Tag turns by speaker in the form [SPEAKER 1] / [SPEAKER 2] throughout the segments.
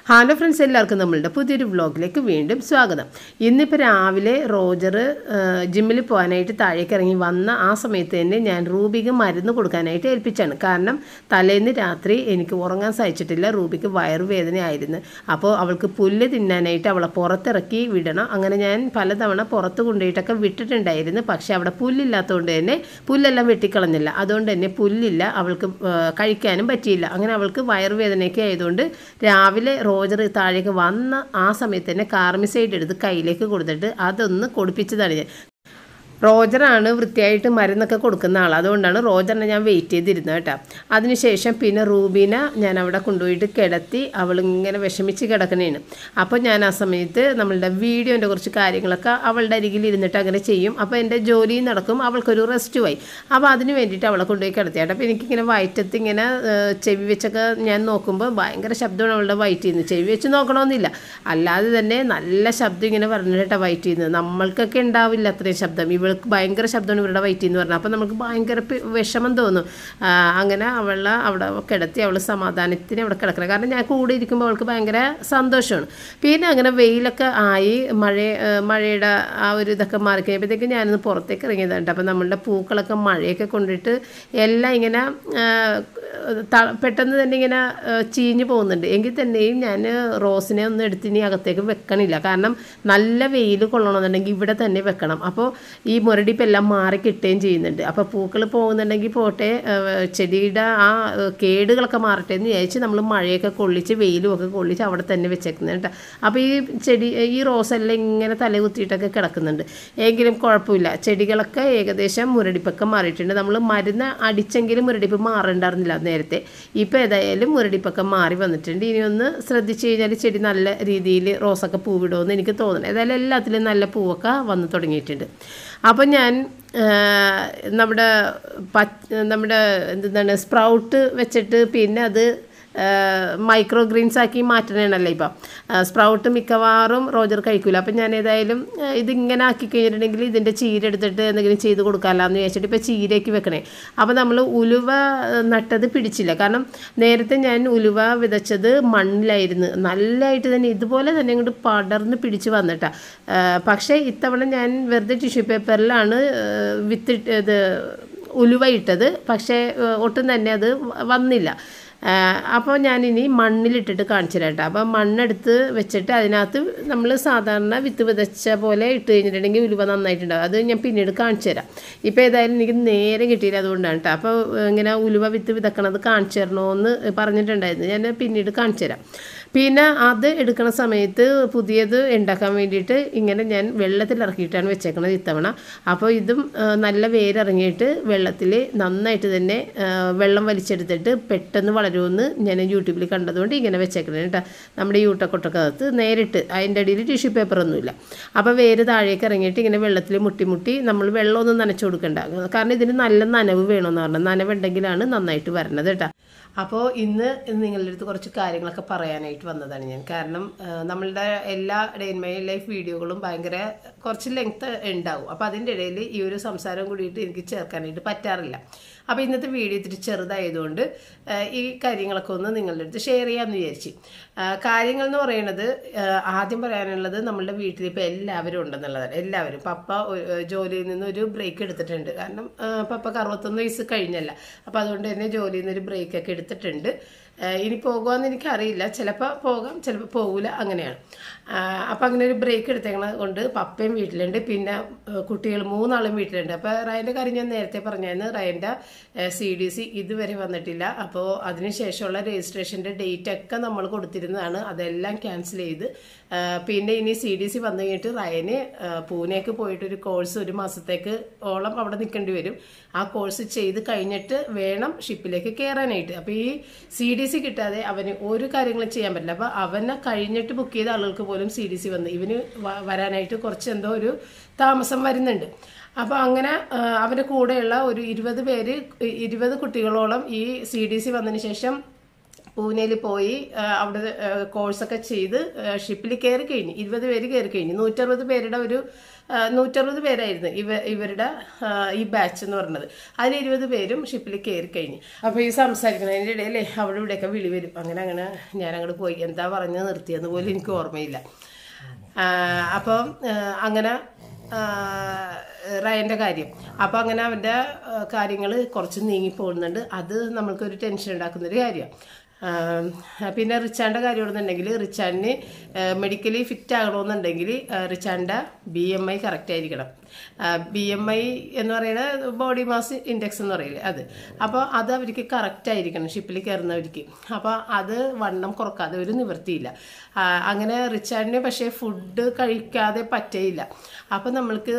[SPEAKER 1] hello friends എല്ലാവർക്കും നമ്മളുടെ പുതിയൊരു വ്ളോഗിലേക്ക് വീണ്ടും സ്വാഗതം ഇന്നിപ്പോൾ രാവിലെ റോജർ ജിമ്മിൽ പോകാനായിട്ട് താഴേക്ക് ഇറങ്ങി വന്ന ആ സമയത്ത് തന്നെ ഞാൻ റൂബിക്ക് മരുന്ന് കൊടുക്കാനായിട്ട് ഏൽപ്പിച്ചാണ് കാരണം തലേന്ന് രാത്രി എനിക്ക് ഉറങ്ങാൻ സാധിച്ചിട്ടില്ല റൂബിക്ക് വയറുവേദനയായിരുന്നു അപ്പോൾ അവൾക്ക് പുല്ല് തിന്നാനായിട്ട് അവളെ പുറത്തിറക്കി വിടണം അങ്ങനെ ഞാൻ പലതവണ പുറത്ത് കൊണ്ടുപോയിട്ടൊക്കെ വിട്ടിട്ടുണ്ടായിരുന്നു പക്ഷേ അവിടെ പുല്ലില്ലാത്തതുകൊണ്ട് തന്നെ പുല്ലെല്ലാം വെട്ടിക്കളഞ്ഞില്ല അതുകൊണ്ട് തന്നെ പുല്ലില്ല അവൾക്ക് ആ, കഴിക്കാനും പറ്റിയില്ല അങ്ങനെ അവൾക്ക് വയറുവേദനയൊക്കെ ആയതുകൊണ്ട് രാവിലെ റോജർ താഴേക്ക് വന്ന ആ സമയത്ത് തന്നെ കാർമിസൈഡ് എടുത്ത് കയ്യിലേക്ക് കൊടുത്തിട്ട് അതൊന്ന് കൊടുപ്പിച്ചതാണ് ഞാൻ റോജറാണ് വൃത്തിയായിട്ട് മരുന്നൊക്കെ കൊടുക്കുന്ന ആൾ അതുകൊണ്ടാണ് റോജറിനെ ഞാൻ വെയിറ്റ് ചെയ്തിരുന്നത് കേട്ടോ അതിനുശേഷം പിന്നെ റൂബീന ഞാൻ അവിടെ കൊണ്ടുപോയിട്ട് കിടത്തി അവൾ ഇങ്ങനെ വിഷമിച്ച് കിടക്കണേണ് അപ്പോൾ ഞാൻ ആ സമയത്ത് നമ്മളുടെ വീഡിയോൻ്റെ കുറച്ച് കാര്യങ്ങളൊക്കെ അവളുടെ അരികിൽ ഇരുന്നിട്ട് അങ്ങനെ ചെയ്യും അപ്പോൾ എൻ്റെ ജോലി നടക്കും അവൾക്കൊരു റെസ്റ്റ് പോയി അപ്പോൾ അതിന് വേണ്ടിയിട്ട് അവളെ കൊണ്ടുപോയി കിടത്തി കേട്ടോ അപ്പോൾ എനിക്കിങ്ങനെ വയറ്റത്ത് ഇങ്ങനെ ഏഹ്, ചെവി വെച്ചൊക്കെ ഞാൻ നോക്കുമ്പോൾ ഭയങ്കര ശബ്ദമാണ് അവളുടെ വയറ്റിൽ നിന്ന് ചെവി വെച്ച് നോക്കണമെന്നില്ല അല്ലാതെ തന്നെ നല്ല ശബ്ദം ഇങ്ങനെ പറഞ്ഞിട്ടാണ് വയറ്റിൽ നിന്ന് നമ്മൾക്കൊക്കെ ഉണ്ടാവില്ല അത്രയും ശബ്ദം ഇവൾക്ക് ഭയങ്കര ശബ്ദമാണ് ഇവരുടെ വയറ്റിൽ എന്ന് പറഞ്ഞാൽ അപ്പോൾ നമുക്ക് ഭയങ്കര പി- വിഷമം തോന്നും ആ, അങ്ങനെ അവളെ അവിടെ കിടത്തി അവൾ സമാധാനത്തിന് അവിടെ കിടക്കണം കാരണം ഞാൻ കൂടെ ഇരിക്കുമ്പോൾ അവൾക്ക് ഭയങ്കര സന്തോഷമാണ് പിന്നെ അങ്ങനെ വെയിലൊക്കെ ആയി മഴ ആ, മഴയുടെ ആ ഒരു ഇതൊക്കെ മാറി കഴിയുമ്പോഴത്തേക്ക് ഞാനൊന്ന് പുറത്തേക്ക് ഇറങ്ങിയതാണ് അപ്പോൾ നമ്മളുടെ പൂക്കളൊക്കെ മഴയൊക്കെ കൊണ്ടിട്ട് എല്ലാം ഇങ്ങനെ ആ, ത- പെട്ടെന്ന് തന്നെ ഇങ്ങനെ ആ, ചീഞ്ഞു പോകുന്നുണ്ട് എങ്കിൽ തന്നെയും ഞാൻ റോസിനെ ഒന്നും എടുത്ത് ഇനി അകത്തേക്ക് വെക്കണില്ല കാരണം നല്ല വെയിൽ കൊള്ളണമെന്നുണ്ടെങ്കിൽ ഇവിടെ തന്നെ വെക്കണം അപ്പോൾ ഈ മുരടിപ്പെല്ലാം മാറി കിട്ടുകയും ചെയ്യുന്നുണ്ട് അപ്പോൾ പൂക്കൾ പോകുന്നുണ്ടെങ്കിൽ പോട്ടെ ആ, ചെടിയുടെ ആ ആ, കേടുകളൊക്കെ മാറട്ടെ എന്ന് വിചാരിച്ച് നമ്മൾ മഴയൊക്കെ കൊള്ളിച്ച് വെയിലും ഒക്കെ കൊള്ളിച്ച് അവിടെ തന്നെ വെച്ചേക്കുന്നത് കേട്ടോ അപ്പോൾ ഈ ചെടി ഈ റോസെല്ലാം ഇങ്ങനെ തലകുത്തിയിട്ടൊക്കെ കിടക്കുന്നുണ്ട് എങ്കിലും കുഴപ്പമില്ല ചെടികളൊക്കെ ഏകദേശം മുരടിപ്പൊക്കെ മാറിയിട്ടുണ്ട് നമ്മൾ മരുന്ന് അടിച്ചെങ്കിലും മുരടിപ്പ് മാറണ്ടായിരുന്നില്ല നേരത്തെ ഇപ്പോൾ ഏതായാലും മുരടിപ്പൊക്കെ മാറി വന്നിട്ടുണ്ട് ഇനി ഒന്ന് ശ്രദ്ധിച്ചു കഴിഞ്ഞാൽ ചെടി നല്ല രീതിയിൽ റോസൊക്കെ പൂവിടുമെന്ന് എനിക്ക് തോന്നുന്നു ഏതായാലും എല്ലാത്തിലും നല്ല പൂവൊക്കെ വന്ന് തുടങ്ങിയിട്ടുണ്ട് അപ്പം ഞാൻ ആ, നമ്മുടെ പച്ച നമ്മുടെ എന്താണ് സ്പ്രൗട്ട് വെച്ചിട്ട് പിന്നെ അത് മൈക്രോ ഗ്രീൻസ് ആക്കി മാറ്റണേണല്ലോ ഇപ്പം സ്പ്രൗട്ട് മിക്കവാറും റോജർ കഴിക്കൂല അപ്പം ഞാൻ ഏതായാലും ആ, ഇതിങ്ങനെ ആക്കി കഴിഞ്ഞിട്ടുണ്ടെങ്കിൽ ഇതിൻ്റെ ചീര എടുത്തിട്ട് എന്തെങ്കിലും ചെയ്ത് കൊടുക്കാമല്ലാന്ന് വിചാരിച്ചിട്ട് ഇപ്പോൾ ചീരയ്ക്ക് വെക്കണേ അപ്പോൾ നമ്മൾ ഉലുവ ആ, നട്ടത് പിടിച്ചില്ല കാരണം നേരത്തെ ഞാൻ ഉലുവ വിതച്ചത് മണ്ണിലായിരുന്നു നല്ലതായിട്ട് തന്നെ ഇതുപോലെ തന്നെ ഇങ്ങോട്ട് പടർന്ന് പിടിച്ച് വന്നിട്ടാ പക്ഷേ ഇത്തവണ ഞാൻ വെറുതെ ടിഷ്യൂ പേപ്പറിലാണ് ആ, വിത്തിട്ട് ഇത് ഉലുവ ഇട്ടത് പക്ഷേ ആ, ഒട്ടും തന്നെ അത് വന്നില്ല അപ്പോൾ ഞാനിനി മണ്ണിലിട്ടിട്ട് കാണിച്ചു തരാം കേട്ടോ അപ്പോൾ മണ്ണെടുത്ത് വെച്ചിട്ട് അതിനകത്ത് നമ്മൾ സാധാരണ വിത്ത് വിതച്ച പോലെ ഇട്ട് കഴിഞ്ഞിട്ടുണ്ടെങ്കിൽ ഉലുവ നന്നായിട്ടുണ്ടാവും അത് ഞാൻ പിന്നീട് കാണിച്ചു തരാം ഇപ്പോൾ ഏതായാലും എനിക്ക് നേരെ കിട്ടിയില്ല അതുകൊണ്ടാണ് കേട്ടോ അപ്പോൾ ഇങ്ങനെ ഉലുവ വിത്ത് വിതക്കണത് കാണിച്ചു തരണമെന്ന് പറഞ്ഞിട്ടുണ്ടായിരുന്നു ഞാൻ പിന്നീട് കാണിച്ചു തരാം പിന്നെ അത് എടുക്കണ സമയത്ത് പുതിയത് ഉണ്ടാക്കാൻ വേണ്ടിയിട്ട് ഇങ്ങനെ ഞാൻ വെള്ളത്തിൽ ഇറക്കിയിട്ടാണ് വെച്ചേക്കണത് ഇത്തവണ അപ്പോൾ ഇതും ആ, നല്ല വേരിറങ്ങിയിട്ട് വെള്ളത്തിൽ നന്നായിട്ട് തന്നെ ആ, വെള്ളം വലിച്ചെടുത്തിട്ട് പെട്ടെന്ന് വളരുമെന്ന് ഞാൻ യൂട്യൂബിൽ കണ്ടതുകൊണ്ട് ഇങ്ങനെ വെച്ചേക്കണേ കേട്ടോ നമ്മുടെ യൂട്ടക്കൊട്ടക്കകത്ത് നേരിട്ട് അതിൻ്റെ അടിയിൽ ടിഷ്യൂ പേപ്പറൊന്നുമില്ല അപ്പോൾ വേര് താഴേക്ക് ഇറങ്ങിയിട്ട് ഇങ്ങനെ വെള്ളത്തിൽ മുട്ടി മുട്ടി നമ്മൾ വെള്ളമൊന്നും നനച്ചു കൊടുക്കണ്ട കാരണം ഇതിന് നല്ല നനവ് വേണമെന്ന് പറഞ്ഞാൽ നനവുണ്ടെങ്കിലാണ് നന്നായിട്ട് വരണത് കേട്ടോ അപ്പോൾ ഇന്ന് നിങ്ങളുടെ അടുത്ത് കുറച്ച് കാര്യങ്ങളൊക്കെ പറയാനായിട്ട് വന്നതാണ് ഞാൻ കാരണം ആ, നമ്മളുടെ എല്ലാ ഡേ ഇൻ മൈ ലൈഫ് വീഡിയോകളും ഭയങ്കര കുറച്ച് ലെങ്ത് ഉണ്ടാവും അപ്പോൾ അതിൻ്റെ ഇടയിൽ ഈ ഒരു സംസാരം കൂടിയിട്ട് എനിക്ക് ചേർക്കാനായിട്ട് പറ്റാറില്ല അപ്പോൾ ഇന്നത്തെ വീഡിയോ ഇത്തിരി ചെറുതായതുകൊണ്ട് ആ, ഈ കാര്യങ്ങളൊക്കെ ഒന്ന് നിങ്ങളുടെ അടുത്ത് ഷെയർ ചെയ്യാമെന്ന് വിചാരിച്ചു ആ, കാര്യങ്ങൾ എന്ന് പറയുന്നത് ആ, ആദ്യം പറയാനുള്ളത് നമ്മളുടെ വീട്ടിൽ ഇപ്പോൾ എല്ലാവരും ഉണ്ടെന്നുള്ളതാണ് എല്ലാവരും പപ്പ ഒരു- ഒരു ജോലിയിൽ നിന്ന് ഒരു ബ്രേക്ക് എടുത്തിട്ടുണ്ട് കാരണം ആ, പപ്പക്ക് അറുപത്തൊന്ന് വയസ്സ് കഴിഞ്ഞല്ല അപ്പോൾ അതുകൊണ്ട് തന്നെ ജോലിയിൽ നിന്ന് ഒരു ബ്രേക്ക് ഒക്കെ എടുത്തിട്ടുണ്ട് ആ, ഇനി പോകുമെന്ന് എനിക്കറിയില്ല ചിലപ്പോൾ പോകാം ചിലപ്പോൾ പോകില്ല അങ്ങനെയാണ് അപ്പം അങ്ങനെ ഒരു ബ്രേക്ക് എടുത്തേക്കണത് കൊണ്ട് പപ്പയും വീട്ടിലുണ്ട് പിന്നെ ആ, കുട്ടികൾ മൂന്നാളും വീട്ടിലുണ്ട് അപ്പോൾ റയൻ്റെ കാര്യം ഞാൻ നേരത്തെ പറഞ്ഞായിരുന്നു റയൻ്റെ സി ഡി സി ഇതുവരെ വന്നിട്ടില്ല അപ്പോൾ അതിനുശേഷമുള്ള രജിസ്ട്രേഷൻ്റെ ഡേറ്റ് ഒക്കെ നമ്മൾ കൊടുത്തിരുന്നതാണ് അതെല്ലാം ക്യാൻസൽ ചെയ്ത് ആ, പിന്നെ ഇനി സി ഡി സി വന്നു കഴിഞ്ഞിട്ട് റയന് ആ, പൂനെക്ക് പോയിട്ട് ഒരു കോഴ്സ് ഒരു മാസത്തേക്ക് ഓളം അവിടെ നിൽക്കേണ്ടി വരും ആ കോഴ്സ് ചെയ്ത് കഴിഞ്ഞിട്ട് വേണം ഷിപ്പിലേക്ക് കയറാനായിട്ട് അപ്പോൾ ഈ സി ഡി സി കിട്ടാതെ അവന് ഒരു കാര്യങ്ങളും ചെയ്യാൻ പറ്റില്ല അപ്പോൾ അവനെ കഴിഞ്ഞിട്ട് ബുക്ക് ചെയ്ത ആളുകൾക്ക് പോലും സി ഡി സി വന്ന് ഇവന് വ- വരാനായിട്ട് കുറച്ച് എന്തോ ഒരു താമസം വരുന്നുണ്ട് അപ്പോൾ അങ്ങനെ ആ, അവൻ്റെ കൂടെയുള്ള ഒരു ഇരുപത് പേര് ഇരുപത് കുട്ടികളോളം ഈ സി ഡി സി വന്നതിന് ശേഷം പൂനെയിൽ പോയി ആ, അവിടെ കോഴ്സൊക്കെ ചെയ്ത് ഷിപ്പിൽ കയറി കഴിഞ്ഞു ഇരുപത് പേര് കയറി കഴിഞ്ഞു നൂറ്ററുപത് പേരുടെ ഒരു ആ, നൂറ്ററുപത് പേരായിരുന്നു ഇവ ഇവരുടെ ആ, ഈ ബാച്ച് എന്ന് പറയുന്നത് അതിൽ ഇരുപത് പേരും ഷിപ്പിൽ കയറി കഴിഞ്ഞു അപ്പോൾ ഈ സംസാരിക്കുന്നതിൻ്റെ ഇടയിലേ അവിടെ ഇവിടെയൊക്കെ വിളി വരും അങ്ങനെ അങ്ങനെ ഞാൻ അങ്ങോട്ട് പോയി എന്താ പറഞ്ഞ് നിർത്തിയെന്ന് പോലും എനിക്ക് ഓർമ്മയില്ല ആ, അപ്പം ആ, അങ്ങനെ ആ, റയൻ്റെ കാര്യം അപ്പം അങ്ങനെ അവൻ്റെ കാര്യങ്ങൾ കുറച്ച് നീങ്ങി പോകുന്നുണ്ട് അത് നമ്മൾക്കൊരു ടെൻഷൻ ഉണ്ടാക്കുന്നൊരു കാര്യമാണ് പിന്നെ റിച്ചാൻ്റെ കാര്യമാണെന്നുണ്ടെങ്കിൽ റിച്ചാൻഡിന് മെഡിക്കലി ഫിറ്റ് ആകണമെന്നുണ്ടെങ്കിൽ റിച്ചാൻ്റെ ബി എം ഐ കറക്റ്റ് ആയിരിക്കണം ബി എം ഐ എന്ന് പറയുന്നത് ബോഡി മാസ് ഇൻഡെക്സ് എന്ന് പറയില്ലേ അത് അപ്പോൾ അത് അവർക്ക് കറക്റ്റ് ആയിരിക്കണം ഷിപ്പിൽ കയറുന്നവർക്ക് അപ്പോൾ അത് വണ്ണം കുറക്കാതെ ഒരു നിവൃത്തിയില്ല ആ, അങ്ങനെ റിച്ചാർഡിന് പക്ഷേ ഫുഡ് കഴിക്കാതെ പറ്റയില്ല അപ്പം നമ്മൾക്ക്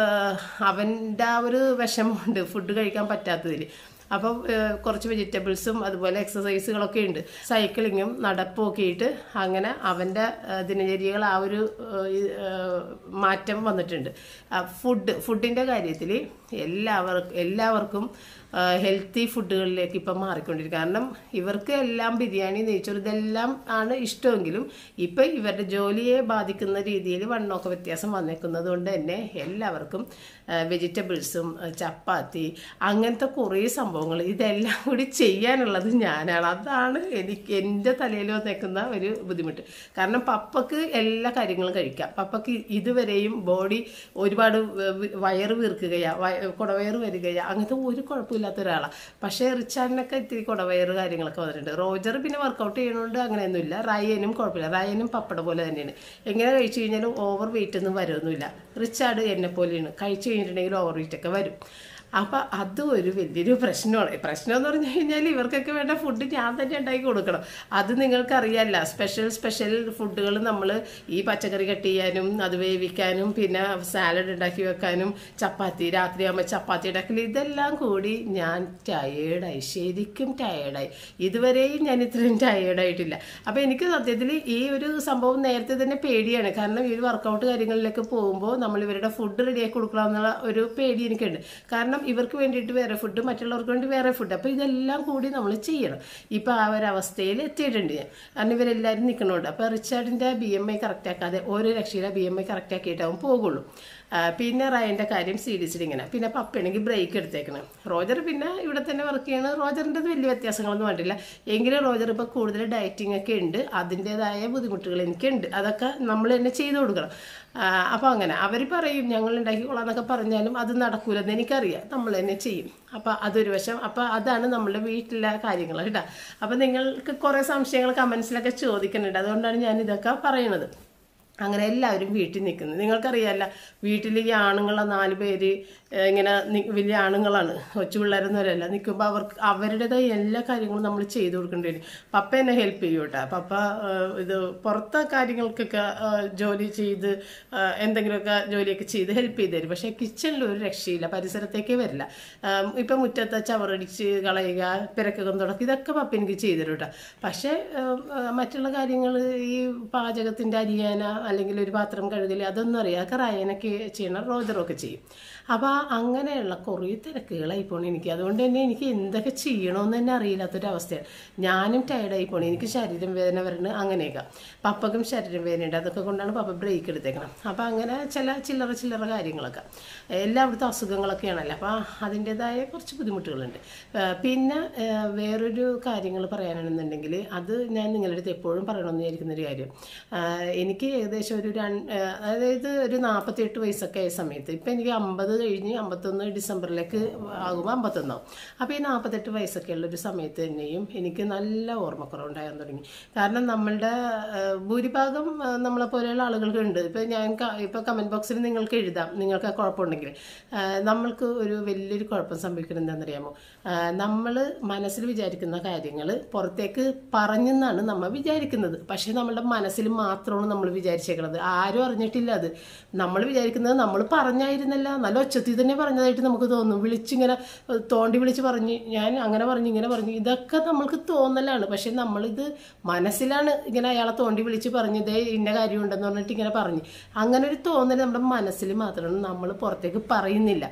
[SPEAKER 1] അവൻ്റെ ആ ഒരു വിഷമമുണ്ട് ഫുഡ് കഴിക്കാൻ പറ്റാത്തതിൽ അപ്പം ഏഹ്, കുറച്ച് വെജിറ്റബിൾസും അതുപോലെ എക്സസൈസുകളൊക്കെ ഉണ്ട് സൈക്ലിങ്ങും നടപ്പും ഒക്കെ ആയിട്ട് അങ്ങനെ അവൻ്റെ ഏഹ്, ദിനചര്യകൾ ആ ഒരു ഏഹ്, ഈ, ഏഹ്, മാറ്റം വന്നിട്ടുണ്ട് ഫുഡ് ഫുഡിൻ്റെ കാര്യത്തിൽ എല്ലാവർക്കും എല്ലാവർക്കും ഹെൽത്തി ഫുഡുകളിലേക്ക് ഇപ്പം മാറിക്കൊണ്ടിരിക്കും കാരണം ഇവർക്ക് എല്ലാം ബിരിയാണി നെയ്ച്ചോറ് ഇതെല്ലാം ആണ് ഇഷ്ടമെങ്കിലും ഇപ്പം ഇവരുടെ ജോലിയെ ബാധിക്കുന്ന രീതിയിൽ വണ്ണമൊക്കെ വ്യത്യാസം വന്നേക്കുന്നത് കൊണ്ട് തന്നെ എല്ലാവർക്കും വെജിറ്റബിൾസും ചപ്പാത്തി അങ്ങനത്തെ കുറേ സംഭവങ്ങൾ ഇതെല്ലാം കൂടി ചെയ്യാനുള്ളത് ഞാനാണ് അതാണ് എനിക്ക് എൻ്റെ തലയിൽ വന്നേക്കുന്ന ഒരു ബുദ്ധിമുട്ട് കാരണം പപ്പക്ക് എല്ലാ കാര്യങ്ങളും കഴിക്കാം പപ്പക്ക് ഇതുവരെയും ബോഡി ഒരുപാട് വ- വയറ് വീർക്കുകയാ വയ- കുടവയറ് വരികയാ അങ്ങനത്തെ ഒരു കുഴപ്പമില്ലാത്ത ഒരാളാണ് പക്ഷേ റിച്ചാർഡിനൊക്കെ ഇത്തിരി കുടവയറ് കാര്യങ്ങളൊക്കെ വന്നിട്ടുണ്ട് റോജർ പിന്നെ വർക്കൗട്ട് ചെയ്യണോണ്ട് അങ്ങനെയൊന്നുമില്ല റയനും കുഴപ്പമില്ല റയനും പപ്പട പോലെ തന്നെയാണ് എങ്ങനെ കഴിച്ചു കഴിഞ്ഞാലും ഓവർ വെയിറ്റ് ഒന്നും വരുമൊന്നുമില്ല റിച്ചാർഡ് എന്നെ പോലെയാണ് കഴിച്ചു കഴിഞ്ഞിട്ടുണ്ടെങ്കിൽ ഓവർ വെയിറ്റ് ഒക്കെ വരും അപ്പം അതും ഒരു വലിയൊരു പ്രശ്നമാണ് പ്രശ്നം എന്ന് പറഞ്ഞു കഴിഞ്ഞാൽ ഇവർക്കൊക്കെ വേണ്ട ഫുഡ് ഞാൻ തന്നെ ഉണ്ടാക്കി കൊടുക്കണം അത് നിങ്ങൾക്കറിയാല്ല സ്പെഷ്യൽ സ്പെഷ്യൽ ഫുഡുകൾ നമ്മൾ ഈ പച്ചക്കറി കട്ട് ചെയ്യാനും അത് വേവിക്കാനും പിന്നെ സാലഡ് ഉണ്ടാക്കി വെക്കാനും ചപ്പാത്തി രാത്രിയാകുമ്പോൾ ചപ്പാത്തി ഉണ്ടാക്കൽ ഇതെല്ലാം കൂടി ഞാൻ ടയേർഡായി ശരിക്കും ടയേർഡായി ഇതുവരെയും ഞാൻ ഇത്രയും ടയേർഡായിട്ടില്ല അപ്പോൾ എനിക്ക് സത്യത്തിൽ ഈ ഒരു സംഭവം നേരത്തെ തന്നെ പേടിയാണ് കാരണം ഈ വർക്കൗട്ട് കാര്യങ്ങളിലേക്ക് പോകുമ്പോൾ നമ്മൾ ഇവരുടെ ഫുഡ് റെഡിയാക്കി കൊടുക്കണം എന്നുള്ള ഒരു പേടി എനിക്കുണ്ട് കാരണം ഇവർക്ക് വേണ്ടിയിട്ട് വേറെ ഫുഡ് മറ്റുള്ളവർക്ക് വേണ്ടി വേറെ ഫുഡ് അപ്പോൾ ഇതെല്ലാം കൂടി നമ്മൾ ചെയ്യണം ഇപ്പോൾ ആ ഒരു അവസ്ഥയിൽ എത്തിയിട്ടുണ്ട് ഞാൻ കാരണം ഇവരെല്ലാവരും നിൽക്കണോണ്ട് അപ്പോൾ റിച്ചാർഡിൻ്റെ ബി എം ഐ കറക്റ്റ് ആക്കാതെ ഓരോ രക്ഷയിലെ ബി എം ഐ കറക്റ്റ് ആക്കിയിട്ട് അവൻ പോകുള്ളൂ ആ, പിന്നെ റയൻ്റെ കാര്യം സീരീസിൽ ഇങ്ങനെ പിന്നെ പപ്പയാണെങ്കിൽ ബ്രേക്ക് എടുത്തേക്കണം റോജർ പിന്നെ ഇവിടെ തന്നെ വർക്ക് ചെയ്യണം റോജറിൻ്റെ വലിയ വ്യത്യാസങ്ങളൊന്നും വേണ്ടില്ല എങ്കിലും റോജർ ഇപ്പോൾ കൂടുതൽ ഡയറ്റിംഗ് ഒക്കെ ഉണ്ട് അതിൻ്റെതായ ബുദ്ധിമുട്ടുകൾ എനിക്കുണ്ട് അതൊക്കെ നമ്മൾ തന്നെ ചെയ്തു കൊടുക്കണം അപ്പോൾ അങ്ങനെ അവർ പറയും ഞങ്ങൾ ഉണ്ടാക്കിക്കൊള്ളാം എന്നൊക്കെ പറഞ്ഞാലും അത് നടക്കൂലെന്ന് എനിക്കറിയാം നമ്മൾ തന്നെ ചെയ്യും അപ്പോൾ അതൊരു വശം അപ്പോൾ അതാണ് നമ്മുടെ വീട്ടിലെ കാര്യങ്ങൾ കേട്ടോ അപ്പോൾ നിങ്ങൾക്ക് കുറേ സംശയങ്ങൾ കമൻസിലൊക്കെ ചോദിക്കുന്നുണ്ട് അതുകൊണ്ടാണ് ഞാൻ ഇതൊക്കെ പറയുന്നത് അങ്ങനെ എല്ലാവരും വീട്ടിൽ നിൽക്കുന്നത് നിങ്ങൾക്കറിയാമല്ല വീട്ടിൽ ഈ ആണുങ്ങളെ നാല് പേര് ഏഹ്, ഇങ്ങനെ നി- വലിയ ആണുങ്ങളാണ് കൊച്ചു പിള്ളേരൊന്നുമല്ല നിൽക്കുമ്പോൾ അവർക്ക് അവരുടേതായ എല്ലാ കാര്യങ്ങളും നമ്മൾ ചെയ്തു കൊടുക്കേണ്ടി വരും പപ്പ എന്നെ ഹെൽപ്പ് ചെയ്യും കേട്ടോ പപ്പ ഏഹ്, ഇത് പുറത്തെ കാര്യങ്ങൾക്കൊക്കെ ഏഹ്, ജോലി ചെയ്ത് ഏഹ്, എന്തെങ്കിലുമൊക്കെ ജോലിയൊക്കെ ചെയ്ത് ഹെൽപ്പ് ചെയ്ത് തരും പക്ഷേ കിച്ചണിൽ ഒരു രക്ഷയില്ല പരിസരത്തേക്കേ വരില്ല ഏഹ്, ഇപ്പം മുറ്റത്ത് ചവറടിച്ച് കളയുക പിറക്കകം തുടക്കം ഇതൊക്കെ പപ്പ എനിക്ക് ചെയ്തു തരും കേട്ടോ പക്ഷേ ഏഹ്, ഏഹ്, മറ്റുള്ള കാര്യങ്ങൾ ഈ പാചകത്തിൻ്റെ അരിയാന അല്ലെങ്കിൽ ഒരു പാത്രം കഴുകൽ അതൊന്നും അറിയാം അതൊക്കെ റയനൊക്കെ ചെയ്യണം റോജറൊക്കെ ചെയ്യും അപ്പോൾ അങ്ങനെയുള്ള കുറേ തിരക്കുകളായി പോണു എനിക്ക് അതുകൊണ്ട് തന്നെ എനിക്ക് എന്തൊക്കെ ചെയ്യണമെന്ന് തന്നെ അറിയില്ലാത്തൊരവസ്ഥയാണ് ഞാനും ടയർഡായി പോണു എനിക്ക് ശരീരം വേദന വരണം അങ്ങനെയൊക്കെ പപ്പക്കും ശരീരം വേദന ഉണ്ട് അതൊക്കെ കൊണ്ടാണ് പപ്പ ബ്രേക്ക് എടുത്തേക്കണം അപ്പോൾ അങ്ങനെ ചില ചില്ലറ ചില്ലറ കാര്യങ്ങളൊക്കെ എല്ലായിടത്തും അസുഖങ്ങളൊക്കെയാണല്ലോ അപ്പോൾ അതിൻ്റെതായ കുറച്ച് ബുദ്ധിമുട്ടുകളുണ്ട് ആ, പിന്നെ ആ, വേറൊരു കാര്യങ്ങൾ പറയാനാണെന്നുണ്ടെങ്കിൽ അത് ഞാൻ നിങ്ങളുടെ അടുത്ത് എപ്പോഴും പറയണമെന്ന് വിചാരിക്കുന്ന ഒരു കാര്യം ആ, എനിക്ക് ഏകദേശം ഒരു രണ്ട് അതായത് ഒരു നാൽപ്പത്തിയെട്ട് വയസ്സൊക്കെ ആയ സമയത്ത് ഇപ്പം എനിക്ക് അമ്പത് കഴിഞ്ഞ് അമ്പത്തൊന്ന് ഡിസംബറിലേക്ക് ആകുമ്പോൾ അമ്പത്തൊന്നാവും അപ്പോൾ ഈ നാൽപ്പത്തെട്ട് വയസ്സൊക്കെ ഉള്ള ഒരു സമയത്ത് തന്നെയും എനിക്ക് നല്ല ഓർമ്മക്കുറവുണ്ടാകാൻ തുടങ്ങി കാരണം നമ്മളുടെ ആ, ഭൂരിഭാഗം ആ, നമ്മളെ പോലെയുള്ള ആളുകൾക്ക് ഉണ്ട് ഇപ്പോൾ ഞാൻ ഇപ്പോൾ കമൻറ്റ് ബോക്സിൽ നിങ്ങൾക്ക് എഴുതാം നിങ്ങൾക്ക് ആ കുഴപ്പമുണ്ടെങ്കിൽ ആ, നമ്മൾക്ക് ഒരു വലിയൊരു കുഴപ്പം സംഭവിക്കുന്നത് എന്താണെന്നറിയാമോ നമ്മൾ മനസ്സിൽ വിചാരിക്കുന്ന കാര്യങ്ങൾ പുറത്തേക്ക് പറഞ്ഞെന്നാണ് നമ്മൾ വിചാരിക്കുന്നത് പക്ഷേ നമ്മളുടെ മനസ്സിൽ മാത്രമാണ് നമ്മൾ വിചാരിച്ചേക്കുന്നത് ആരും അറിഞ്ഞിട്ടില്ല അത് നമ്മൾ വിചാരിക്കുന്നത് നമ്മൾ പറഞ്ഞായിരുന്നല്ല നല്ല ഒച്ചത്തിൽ തന്നെ പറഞ്ഞതായിട്ട് നമുക്ക് തോന്നും വിളിച്ചിങ്ങനെ ഏഹ്, തോണ്ടി വിളിച്ച് പറഞ്ഞ് ഞാൻ അങ്ങനെ പറഞ്ഞു ഇങ്ങനെ പറഞ്ഞു ഇതൊക്കെ നമ്മൾക്ക് തോന്നലാണ് പക്ഷെ നമ്മളിത് മനസ്സിലാണ് ഇങ്ങനെ അയാളെ തോണ്ടി വിളിച്ച് പറഞ്ഞതേ ഇന്ന കാര്യമുണ്ടെന്ന് പറഞ്ഞിട്ട് ഇങ്ങനെ പറഞ്ഞു അങ്ങനെ ഒരു തോന്നൽ നമ്മുടെ മനസ്സിൽ മാത്രമാണ് നമ്മൾ പുറത്തേക്ക് പറയുന്നില്ല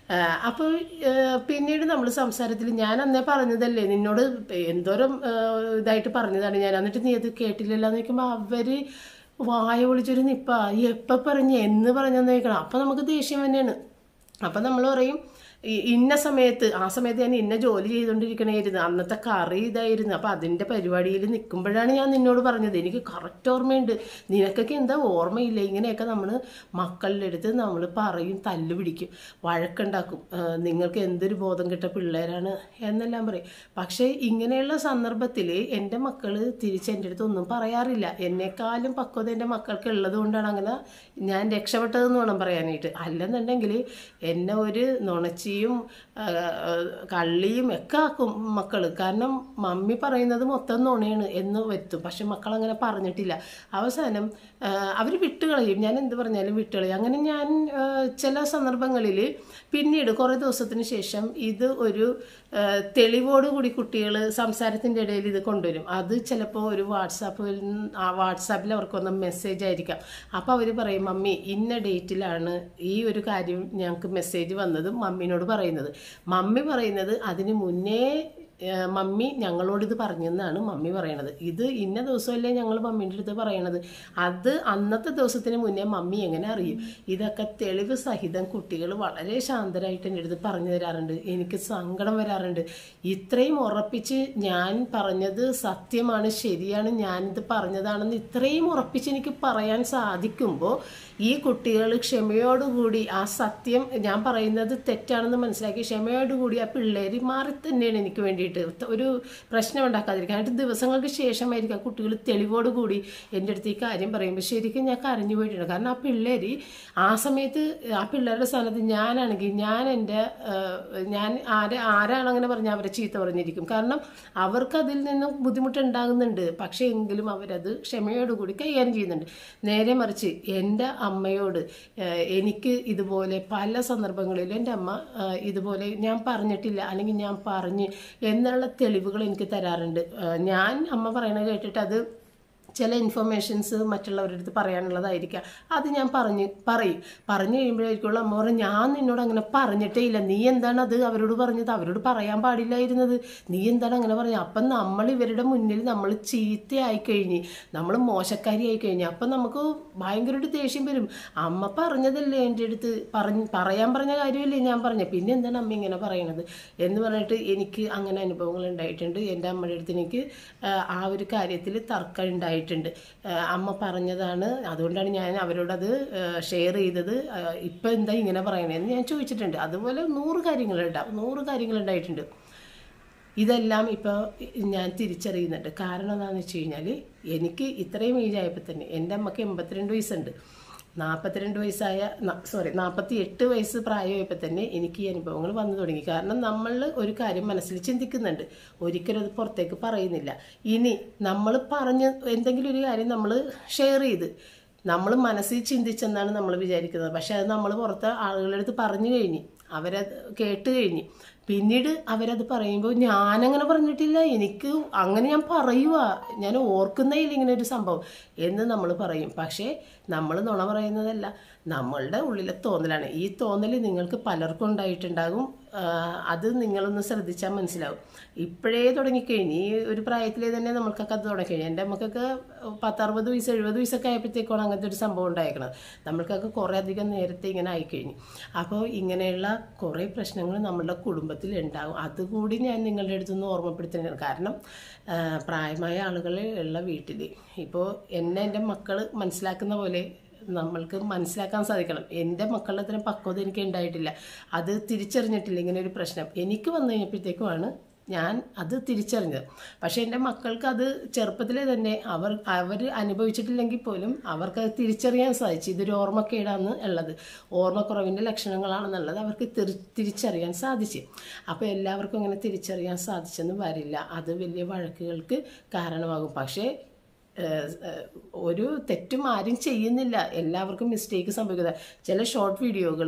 [SPEAKER 1] അപ്പോൾ പിന്നീട് നമ്മൾ സംസാരത്തിൽ ഞാൻ അന്നേ പറഞ്ഞതല്ലേ നിന്നോട് എന്തോരം ആ, ഇതായിട്ട് പറഞ്ഞതാണ് ഞാൻ എന്നിട്ട് നീ അത് കേട്ടില്ലല്ലോ എന്ന് ചോദിക്കുമ്പോൾ അവര് വായ വിളിച്ചൊരു നിപ്പ എപ്പോൾ പറഞ്ഞ് എന്ന് പറഞ്ഞെന്ന് ചോദിക്കണം അപ്പം നമുക്ക് ദേഷ്യം തന്നെയാണ് അപ്പം നമ്മൾ പറയും ഈ- ഇന്ന സമയത്ത് ആ സമയത്ത് ഞാൻ ഇന്ന ജോലി ചെയ്തുകൊണ്ടിരിക്കണായിരുന്നു അന്നത്തെ കറി ഇതായിരുന്നു അപ്പം അതിൻ്റെ പരിപാടിയിൽ നിൽക്കുമ്പോഴാണ് ഞാൻ നിന്നോട് പറഞ്ഞത് എനിക്ക് കറക്റ്റ് ഓർമ്മയുണ്ട് നിനക്കൊക്കെ എന്താ ഓർമ്മയില്ല ഇങ്ങനെയൊക്കെ നമ്മൾ മക്കളുടെ അടുത്ത് നമ്മൾ പറയും തല്ല് പിടിക്കും വഴക്കുണ്ടാക്കും ആ, നിങ്ങൾക്ക് എന്തൊരു ബോധം കിട്ട പിള്ളേരാണ് എന്നെല്ലാം പറയും പക്ഷേ ഇങ്ങനെയുള്ള സന്ദർഭത്തിൽ എൻ്റെ മക്കൾ തിരിച്ച് എൻ്റെ അടുത്ത് ഒന്നും പറയാറില്ല എന്നെക്കാളും പക്വത എൻ്റെ മക്കൾക്ക് ഉള്ളത് കൊണ്ടാണ് അങ്ങനെ ഞാൻ രക്ഷപ്പെട്ടതെന്ന് വേണം പറയാനായിട്ട് അല്ലെന്നുണ്ടെങ്കിൽ എന്നെ ഒരു നുണച്ചിയും ആ, ആ, കള്ളിയും ഒക്കെ ആക്കും മക്കൾ കാരണം മമ്മി പറയുന്നത് മൊത്തം നുണയാണ് എന്ന് വരുത്തും പക്ഷെ മക്കൾ അങ്ങനെ പറഞ്ഞിട്ടില്ല അവസാനം അവർ വിട്ടുകളയും ഞാൻ എന്ത് പറഞ്ഞാലും വിട്ടുകളയും അങ്ങനെ ഞാൻ ആ, ചില സന്ദർഭങ്ങളിൽ പിന്നീട് കുറേ ദിവസത്തിന് ശേഷം ഇത് ഒരു ആ, തെളിവോടുകൂടി കുട്ടികൾ സംസാരത്തിൻ്റെ ഇടയിൽ ഇത് കൊണ്ടുവരും അത് ചിലപ്പോൾ ഒരു വാട്സാപ്പിൽ ആ വാട്സാപ്പിൽ അവർക്ക് വന്ന മെസ്സേജ് ആയിരിക്കാം അപ്പോൾ അവർ പറയും മമ്മി ഇന്ന ഡേറ്റിലാണ് ഈ ഒരു കാര്യം ഞങ്ങൾക്ക് മെസ്സേജ് വന്നത് മമ്മിനോട് പറയുന്നത് മമ്മി പറയുന്നത് അതിന് മുന്നേ ഏഹ്, മമ്മി ഞങ്ങളോട് ഇത് പറഞ്ഞെന്നാണ് മമ്മി പറയണത് ഇത് ഇന്ന ദിവസമല്ലേ ഞങ്ങൾ മമ്മീൻ്റെ അടുത്ത് പറയണത് അത് അന്നത്തെ ദിവസത്തിന് മുന്നേ മമ്മി എങ്ങനെ അറിയും ഇതൊക്കെ തെളിവ് സഹിതം കുട്ടികൾ വളരെ ശാന്തരായിട്ട് എൻ്റെ അടുത്ത് പറഞ്ഞു തരാറുണ്ട് എനിക്ക് സങ്കടം വരാറുണ്ട് ഇത്രയും ഉറപ്പിച്ച് ഞാൻ പറഞ്ഞത് സത്യമാണ് ശരിയാണ് ഞാനിത് പറഞ്ഞതാണെന്ന് ഇത്രയും ഉറപ്പിച്ച് എനിക്ക് പറയാൻ സാധിക്കുമ്പോൾ ഈ കുട്ടികൾ ക്ഷമയോടുകൂടി ആ സത്യം ഞാൻ പറയുന്നത് തെറ്റാണെന്ന് മനസ്സിലാക്കി ക്ഷമയോടുകൂടി ആ പിള്ളേർ മാറി തന്നെയാണ് എനിക്ക് വേണ്ടിയിട്ട് ഒരു പ്രശ്നം ഉണ്ടാക്കാതിരിക്കാൻ എന്നിട്ട് ദിവസങ്ങൾക്ക് ശേഷമായിരിക്കും ആ കുട്ടികൾ തെളിവോടുകൂടി എൻ്റെ അടുത്ത് ഈ കാര്യം പറയുമ്പോൾ ശരിക്കും ഞാൻ കരഞ്ഞു പോയിട്ടുണ്ട് കാരണം ആ പിള്ളേർ ആ സമയത്ത് ആ പിള്ളേരുടെ സ്ഥാനത്ത് ഞാനാണെങ്കിൽ ഞാൻ എൻ്റെ ഞാൻ ആരെ ആരാണ് അങ്ങനെ പറഞ്ഞാൽ അവരെ ചീത്ത പറഞ്ഞിരിക്കും കാരണം അവർക്ക് അതിൽ നിന്നും ബുദ്ധിമുട്ടുണ്ടാകുന്നുണ്ട് പക്ഷേ എങ്കിലും അവരത് ക്ഷമയോടുകൂടി കൈകാര്യം ചെയ്യുന്നുണ്ട് നേരെ മറിച്ച് എൻ്റെ അമ്മയോട് ഏഹ്, എനിക്ക് ഇതുപോലെ പല സന്ദർഭങ്ങളിലും എൻ്റെ അമ്മ ഏഹ്, ഇതുപോലെ ഞാൻ പറഞ്ഞിട്ടില്ല അല്ലെങ്കിൽ ഞാൻ പറഞ്ഞ് എന്നുള്ള തെളിവുകൾ എനിക്ക് തരാറുണ്ട് ഏഹ്, ഞാൻ അമ്മ പറയണത് കേട്ടിട്ട് അത് ചില ഇൻഫർമേഷൻസ് മറ്റുള്ളവരുടെ അടുത്ത് പറയാനുള്ളതായിരിക്കാം അത് ഞാൻ പറഞ്ഞ് പറയും പറഞ്ഞു കഴിയുമ്പോഴായിരിക്കുള്ള അമ്മ പറഞ്ഞു ഞാൻ നിന്നോട് അങ്ങനെ പറഞ്ഞിട്ടേ ഇല്ല നീ എന്താണ് അത് അവരോട് പറഞ്ഞത് അവരോട് പറയാൻ പാടില്ലായിരുന്നത് നീ എന്താണ് അങ്ങനെ പറഞ്ഞത് അപ്പം നമ്മൾ ഇവരുടെ മുന്നിൽ നമ്മൾ ചീത്തയായി കഴിഞ്ഞ് നമ്മൾ മോശക്കാരിയായി കഴിഞ്ഞ് അപ്പം നമുക്ക് ഭയങ്കര ഒരു ദേഷ്യം വരും അമ്മ പറഞ്ഞതല്ലേ എൻ്റെ അടുത്ത് പറഞ്ഞ് പറയാൻ പറഞ്ഞ കാര്യമല്ലേ ഞാൻ പറഞ്ഞത് പിന്നെ എന്താണ് അമ്മ ഇങ്ങനെ പറയണത് എന്ന് പറഞ്ഞിട്ട് എനിക്ക് അങ്ങനെ അനുഭവങ്ങൾ ഉണ്ടായിട്ടുണ്ട് എൻ്റെ അമ്മയുടെ അടുത്ത് എനിക്ക് ആ, ആ ഒരു കാര്യത്തിൽ തർക്കം ഉണ്ടായിട്ടുണ്ട് ആ, അമ്മ പറഞ്ഞതാണ് അതുകൊണ്ടാണ് ഞാൻ അവരോടത് ഷെയർ ചെയ്തത് ആ, ഇപ്പം എന്താ ഇങ്ങനെ പറയണതെന്ന് ഞാൻ ചോദിച്ചിട്ടുണ്ട് അതുപോലെ നൂറ് കാര്യങ്ങളുണ്ടാവും നൂറ് കാര്യങ്ങളുണ്ടായിട്ടുണ്ട് ഇതെല്ലാം ഇപ്പോൾ ഞാൻ തിരിച്ചറിയുന്നുണ്ട് കാരണം എന്താണെന്ന് വെച്ച് കഴിഞ്ഞാൽ എനിക്ക് ഇത്രയും ഏജ് ആയപ്പോൾ തന്നെ എൻ്റെ അമ്മക്ക് എൺപത്തിരണ്ട് വയസ്സുണ്ട് നാൽപ്പത്തിരണ്ട് വയസ്സായ സോറി നാൽപ്പത്തി എട്ട് വയസ്സ് പ്രായമായപ്പോൾ തന്നെ എനിക്ക് ഈ അനുഭവങ്ങൾ വന്നു തുടങ്ങി കാരണം നമ്മൾ ഒരു കാര്യം മനസ്സിൽ ചിന്തിക്കുന്നുണ്ട് ഒരിക്കലും അത് പുറത്തേക്ക് പറയുന്നില്ല ഇനി നമ്മൾ പറഞ്ഞ് എന്തെങ്കിലും ഒരു കാര്യം നമ്മൾ ഷെയർ ചെയ്ത് നമ്മൾ മനസ്സിൽ ചിന്തിച്ചെന്നാണ് നമ്മൾ വിചാരിക്കുന്നത് പക്ഷെ അത് നമ്മൾ പുറത്ത് ആളുകളുടെ അടുത്ത് പറഞ്ഞു കഴിഞ്ഞ് അവരത് കേട്ട് കഴിഞ്ഞ് പിന്നീട് അവരത് പറയുമ്പോൾ ഞാനങ്ങനെ പറഞ്ഞിട്ടില്ല എനിക്ക് അങ്ങനെ ഞാൻ പറയുക ഞാൻ ഓർക്കുന്നേ ഇല്ല ഇങ്ങനെ ഒരു സംഭവം എന്ന് നമ്മൾ പറയും പക്ഷേ നമ്മൾ നുണ പറയുന്നതല്ല നമ്മളുടെ ഉള്ളിലെ തോന്നലാണ് ഈ തോന്നൽ നിങ്ങൾക്ക് പലർക്കും ഉണ്ടായിട്ടുണ്ടാകും ആ, അത് നിങ്ങളൊന്ന് ശ്രദ്ധിച്ചാൽ മനസ്സിലാവും ഇപ്പോഴേ തുടങ്ങിക്കഴിഞ്ഞ് ഈ ഒരു പ്രായത്തിലേ തന്നെ നമ്മൾക്കൊക്കെ അത് തുടങ്ങിക്കഴിഞ്ഞു എൻ്റെ അമ്മക്കൊക്കെ പത്തറുപത് വയസ്സ് എഴുപത് വയസ്സൊക്കെ ആയപ്പോഴത്തേക്കാണ് അങ്ങനത്തെ ഒരു സംഭവം ഉണ്ടായേക്കണത് നമ്മൾക്കൊക്കെ കുറേ അധികം നേരത്തെ ഇങ്ങനെ ആയിക്കഴിഞ്ഞു അപ്പോൾ ഇങ്ങനെയുള്ള കുറേ പ്രശ്നങ്ങൾ നമ്മുടെ കുടുംബത്തിൽ ഉണ്ടാകും അതുകൂടി ഞാൻ നിങ്ങളുടെ അടുത്തുനിന്ന് ഓർമ്മപ്പെടുത്തുന്നതാണ് കാരണം ആ, പ്രായമായ ആളുകൾ ഉള്ള വീട്ടിൽ ഇപ്പോൾ എന്നെ എൻ്റെ മക്കൾ മനസ്സിലാക്കുന്ന പോലെ നമ്മൾക്ക് മനസ്സിലാക്കാൻ സാധിക്കണം എൻ്റെ മക്കളുടെ അത്രയും പക്വത എനിക്ക് ഉണ്ടായിട്ടില്ല അത് തിരിച്ചറിഞ്ഞിട്ടില്ല ഇങ്ങനെ ഒരു പ്രശ്നം എനിക്ക് വന്നു കഴിഞ്ഞപ്പോഴത്തേക്കുമാണ് ഞാൻ അത് തിരിച്ചറിഞ്ഞത് പക്ഷേ എൻ്റെ മക്കൾക്ക് അത് ചെറുപ്പത്തിലെ തന്നെ അവർ അവർ അനുഭവിച്ചിട്ടില്ലെങ്കിൽ പോലും അവർക്ക് അത് തിരിച്ചറിയാൻ സാധിച്ചു ഇതൊരു ഓർമ്മക്കേടാന്ന് ഉള്ളത് ഓർമ്മക്കുറവിൻ്റെ ലക്ഷണങ്ങളാണെന്നുള്ളത് അവർക്ക് തിരി തിരിച്ചറിയാൻ സാധിച്ചു അപ്പോൾ എല്ലാവർക്കും അങ്ങനെ തിരിച്ചറിയാൻ സാധിച്ചെന്ന് വരില്ല അത് വലിയ വഴക്കുകൾക്ക് കാരണമാകും പക്ഷേ ഏഹ് ഏഹ് ഒരു തെറ്റും ആരും ചെയ്യുന്നില്ല എല്ലാവർക്കും മിസ്റ്റേക്ക് സംഭവിക്കുന്നത് ചില ഷോർട്ട് വീഡിയോകൾ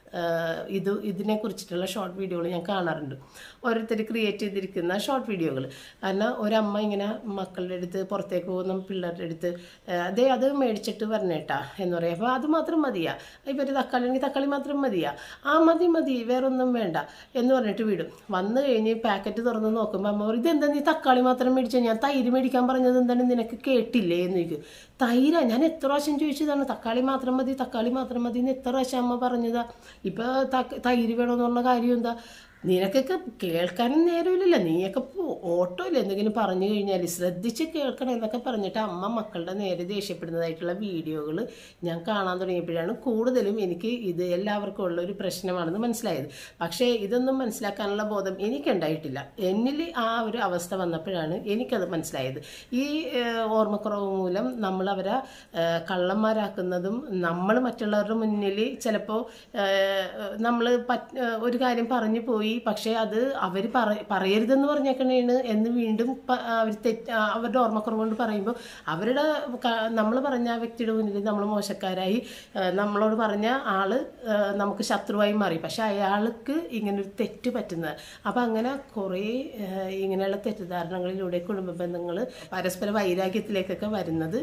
[SPEAKER 1] ആഹ് ഇത് ഇതിനെ കുറിച്ചിട്ടുള്ള ഷോർട്ട് വീഡിയോകൾ ഞാൻ കാണാറുണ്ട് ഓരോരുത്തർ ക്രിയേറ്റ് ചെയ്തിരിക്കുന്ന ഷോർട്ട് വീഡിയോകൾ കാരണം ഒരമ്മ ഇങ്ങനെ മക്കളുടെ അടുത്ത് പുറത്തേക്ക് പോകുന്ന പിള്ളേരുടെ അടുത്ത് ആഹ് അതേ അത് മേടിച്ചിട്ട് വരണേട്ടാ എന്ന് പറയും അപ്പോൾ അത് മാത്രം മതിയാ ഇപ്പോൾ ഒരു തക്കാളി ആണെങ്കിൽ തക്കാളി മാത്രം മതിയാ ആ മതി മതി വേറൊന്നും വേണ്ട എന്ന് പറഞ്ഞിട്ട് വിടും വന്നു കഴിഞ്ഞ് പാക്കറ്റ് തുറന്ന് നോക്കുമ്പോൾ അമ്മ പറയും ഇതെന്താ നീ തക്കാളി മാത്രം മേടിച്ചോ ഞാൻ തൈര് മേടിക്കാൻ പറഞ്ഞത് എന്താണ് നിനക്ക് കേട്ടില്ലേ എന്ന് ചോദിക്കും തൈര ഞാൻ എത്ര പ്രാവശ്യം ചോദിച്ചതാണ് തക്കാളി മാത്രം മതി തക്കാളി മാത്രം മതി എന്ന് എത്ര പ്രാവശ്യം അമ്മ പറഞ്ഞതാ ഇപ്പൊ തക്ക- തൈര് വേണമെന്ന് പറഞ്ഞ കാര്യം എന്താ നിനക്കൊക്കെ കേൾക്കാനും നേരമില്ലല്ലോ നീയൊക്കെ പോ- ഓട്ടോയില്ല എന്തെങ്കിലും പറഞ്ഞു കഴിഞ്ഞാൽ ശ്രദ്ധിച്ച് കേൾക്കണം എന്നൊക്കെ പറഞ്ഞിട്ട് അമ്മ മക്കളുടെ നേരെ ദേഷ്യപ്പെടുന്നതായിട്ടുള്ള വീഡിയോകൾ ഞാൻ കാണാൻ തുടങ്ങിയപ്പോഴാണ് കൂടുതലും എനിക്ക് ഇത് എല്ലാവർക്കും ഉള്ള ഒരു പ്രശ്നമാണെന്ന് മനസ്സിലായത് പക്ഷേ ഇതൊന്നും മനസ്സിലാക്കാനുള്ള ബോധം എനിക്കുണ്ടായിട്ടില്ല എന്നിൽ ആ ഒരു അവസ്ഥ വന്നപ്പോഴാണ് എനിക്കത് മനസ്സിലായത് ഈ ഏഹ്, ഓർമ്മക്കുറവ് മൂലം നമ്മൾ അവരെ ഏഹ്, കള്ളന്മാരാക്കുന്നതും നമ്മൾ മറ്റുള്ളവരുടെ മുന്നിൽ ചിലപ്പോൾ നമ്മൾ ഒരു കാര്യം പറഞ്ഞു പോയി പക്ഷേ അത് അവർ പറയരുതെന്ന് പറഞ്ഞേക്കണേണ് എന്ന് വീണ്ടും അവർ തെറ്റ് ആ, അവരുടെ ഓർമ്മക്കുറവ് കൊണ്ട് പറയുമ്പോൾ അവരുടെ നമ്മൾ പറഞ്ഞ ആ വ്യക്തിയുടെ മുന്നിൽ നമ്മൾ മോശക്കാരായി ഏഹ്, നമ്മളോട് പറഞ്ഞ ആള് ഏഹ്, നമുക്ക് ശത്രുവായി മാറി പക്ഷെ അയാൾക്ക് ഇങ്ങനൊരു തെറ്റ് പറ്റുന്നത് അപ്പം അങ്ങനെ കുറേ ഏഹ്, ഇങ്ങനെയുള്ള തെറ്റിദ്ധാരണകളിലൂടെ കുടുംബ ബന്ധങ്ങൾ പരസ്പര വൈരാഗ്യത്തിലേക്കൊക്കെ വരുന്നത്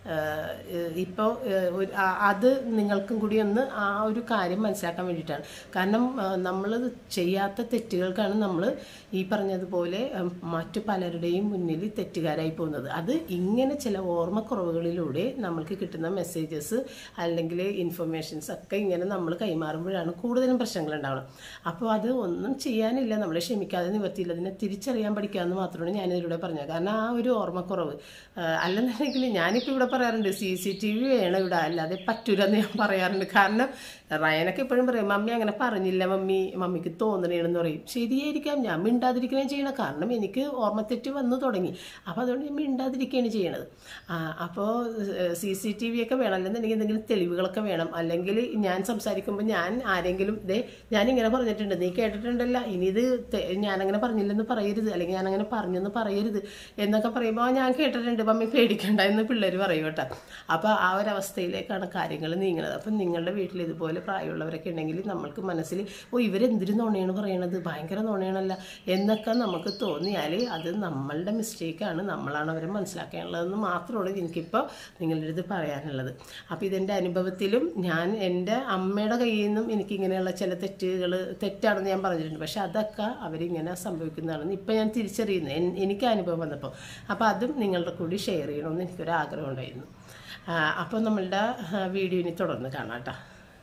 [SPEAKER 1] ഇപ്പോൾ അത് നിങ്ങൾക്കും കൂടി ഒന്ന് ആ ഒരു കാര്യം മനസ്സിലാക്കാൻ വേണ്ടിയിട്ടാണ് കാരണം നമ്മൾ ചെയ്യാത്ത തെറ്റുകൾക്കാണ് നമ്മൾ ഈ പറഞ്ഞതുപോലെ ഉം, മറ്റു പലരുടെയും മുന്നിൽ തെറ്റുകാരായി പോകുന്നത് അത് ഇങ്ങനെ ചില ഓർമ്മക്കുറവുകളിലൂടെ നമ്മൾക്ക് കിട്ടുന്ന മെസ്സേജസ് അല്ലെങ്കിൽ ഇൻഫർമേഷൻസ് ഒക്കെ ഇങ്ങനെ നമ്മൾ കൈമാറുമ്പോഴാണ് കൂടുതലും പ്രശ്നങ്ങൾ ഉണ്ടാവുന്നത് അപ്പോൾ അത് ഒന്നും ചെയ്യാനില്ല നമ്മൾ ക്ഷമിക്കാതെ നിവർത്തിയില്ല അതിനെ തിരിച്ചറിയാൻ പഠിക്കാമെന്ന് മാത്രമാണ് ഞാനിതിലൂടെ പറഞ്ഞത് കാരണം ആ ഒരു ഓർമ്മക്കുറവ് ആ, അല്ലെന്നുണ്ടെങ്കിൽ ഞാനിപ്പോൾ ഇവിടെ പറയാറുണ്ട് സി സി ടി വി വേണം ഇവിടെ അല്ലാതെ പറ്റൂലെന്ന് ഞാൻ പറയാറുണ്ട് കാരണം റയനൊക്കെ എപ്പോഴും പറയും മമ്മി അങ്ങനെ പറഞ്ഞില്ല മമ്മി മമ്മിക്ക് തോന്നണേണെന്ന് പറയും ശരിയായിരിക്കാം ഞാൻ മിണ്ടാതിരിക്കുകയും ചെയ്യണം കാരണം എനിക്ക് ഓർമ്മത്തെറ്റ് വന്നു തുടങ്ങി അപ്പോൾ അതുകൊണ്ട് ഞാൻ മിണ്ടാതിരിക്കുകയാണ് ചെയ്യണത് അപ്പോൾ സി സി ടി വി ഒക്കെ വേണം അല്ലെന്നുണ്ടെങ്കിൽ എന്തെങ്കിലും തെളിവുകളൊക്കെ വേണം അല്ലെങ്കിൽ ഞാൻ സംസാരിക്കുമ്പോൾ ഞാൻ ആരെങ്കിലും ദേ ഞാനിങ്ങനെ പറഞ്ഞിട്ടുണ്ട് നീ കേട്ടിട്ടുണ്ടല്ല ഇനി ഇത് തെ- ഞാനങ്ങനെ പറഞ്ഞില്ലെന്ന് പറയരുത് അല്ലെങ്കിൽ ഞാനങ്ങനെ പറഞ്ഞെന്ന് പറയരുത് എന്നൊക്കെ പറയുമ്പോൾ ഞാൻ കേട്ടിട്ടുണ്ട് മമ്മി പേടിക്കണ്ട എന്ന് പിള്ളേർ പറയും കേട്ടോ അപ്പോൾ ആ ഒരു അവസ്ഥയിലേക്കാണ് കാര്യങ്ങൾ നീങ്ങുന്നത് അപ്പം നിങ്ങളുടെ വീട്ടിൽ ഇതുപോലെ പ്രായമുള്ളവരൊക്കെ ഉണ്ടെങ്കിൽ നമ്മൾക്ക് മനസ്സിൽ ഓ ഇവരെന്തൊരു നുണയാണ് പറയണത് ഭയങ്കര നുണയാണല്ല എന്നൊക്കെ നമുക്ക് തോന്നിയാൽ അത് നമ്മളുടെ മിസ്റ്റേക്കാണ് നമ്മളാണ് അവരെ മനസ്സിലാക്കാനുള്ളതെന്ന് മാത്രമാണ് എനിക്കിപ്പോൾ നിങ്ങളുടെ അടുത്ത് പറയാനുള്ളത് അപ്പോൾ ഇതെൻ്റെ അനുഭവത്തിലും ഞാൻ എൻ്റെ അമ്മയുടെ കയ്യിൽ നിന്നും എനിക്കിങ്ങനെയുള്ള ചില തെറ്റുകൾ തെറ്റാണെന്ന് ഞാൻ പറഞ്ഞിട്ടുണ്ട് പക്ഷെ അതൊക്കെ അവരിങ്ങനെ സംഭവിക്കുന്നതാണെന്ന് ഇപ്പം ഞാൻ തിരിച്ചറിയുന്നു എൻ- എനിക്ക് അനുഭവം വന്നപ്പോൾ അപ്പോൾ അതും നിങ്ങളുടെ കൂടി ഷെയർ ചെയ്യണമെന്ന് എനിക്കൊരു ആഗ്രഹം ഉണ്ടായിരുന്നു അപ്പോൾ നമ്മളുടെ വീഡിയോ ഇനി തുടർന്ന് കാണാം കേട്ടോ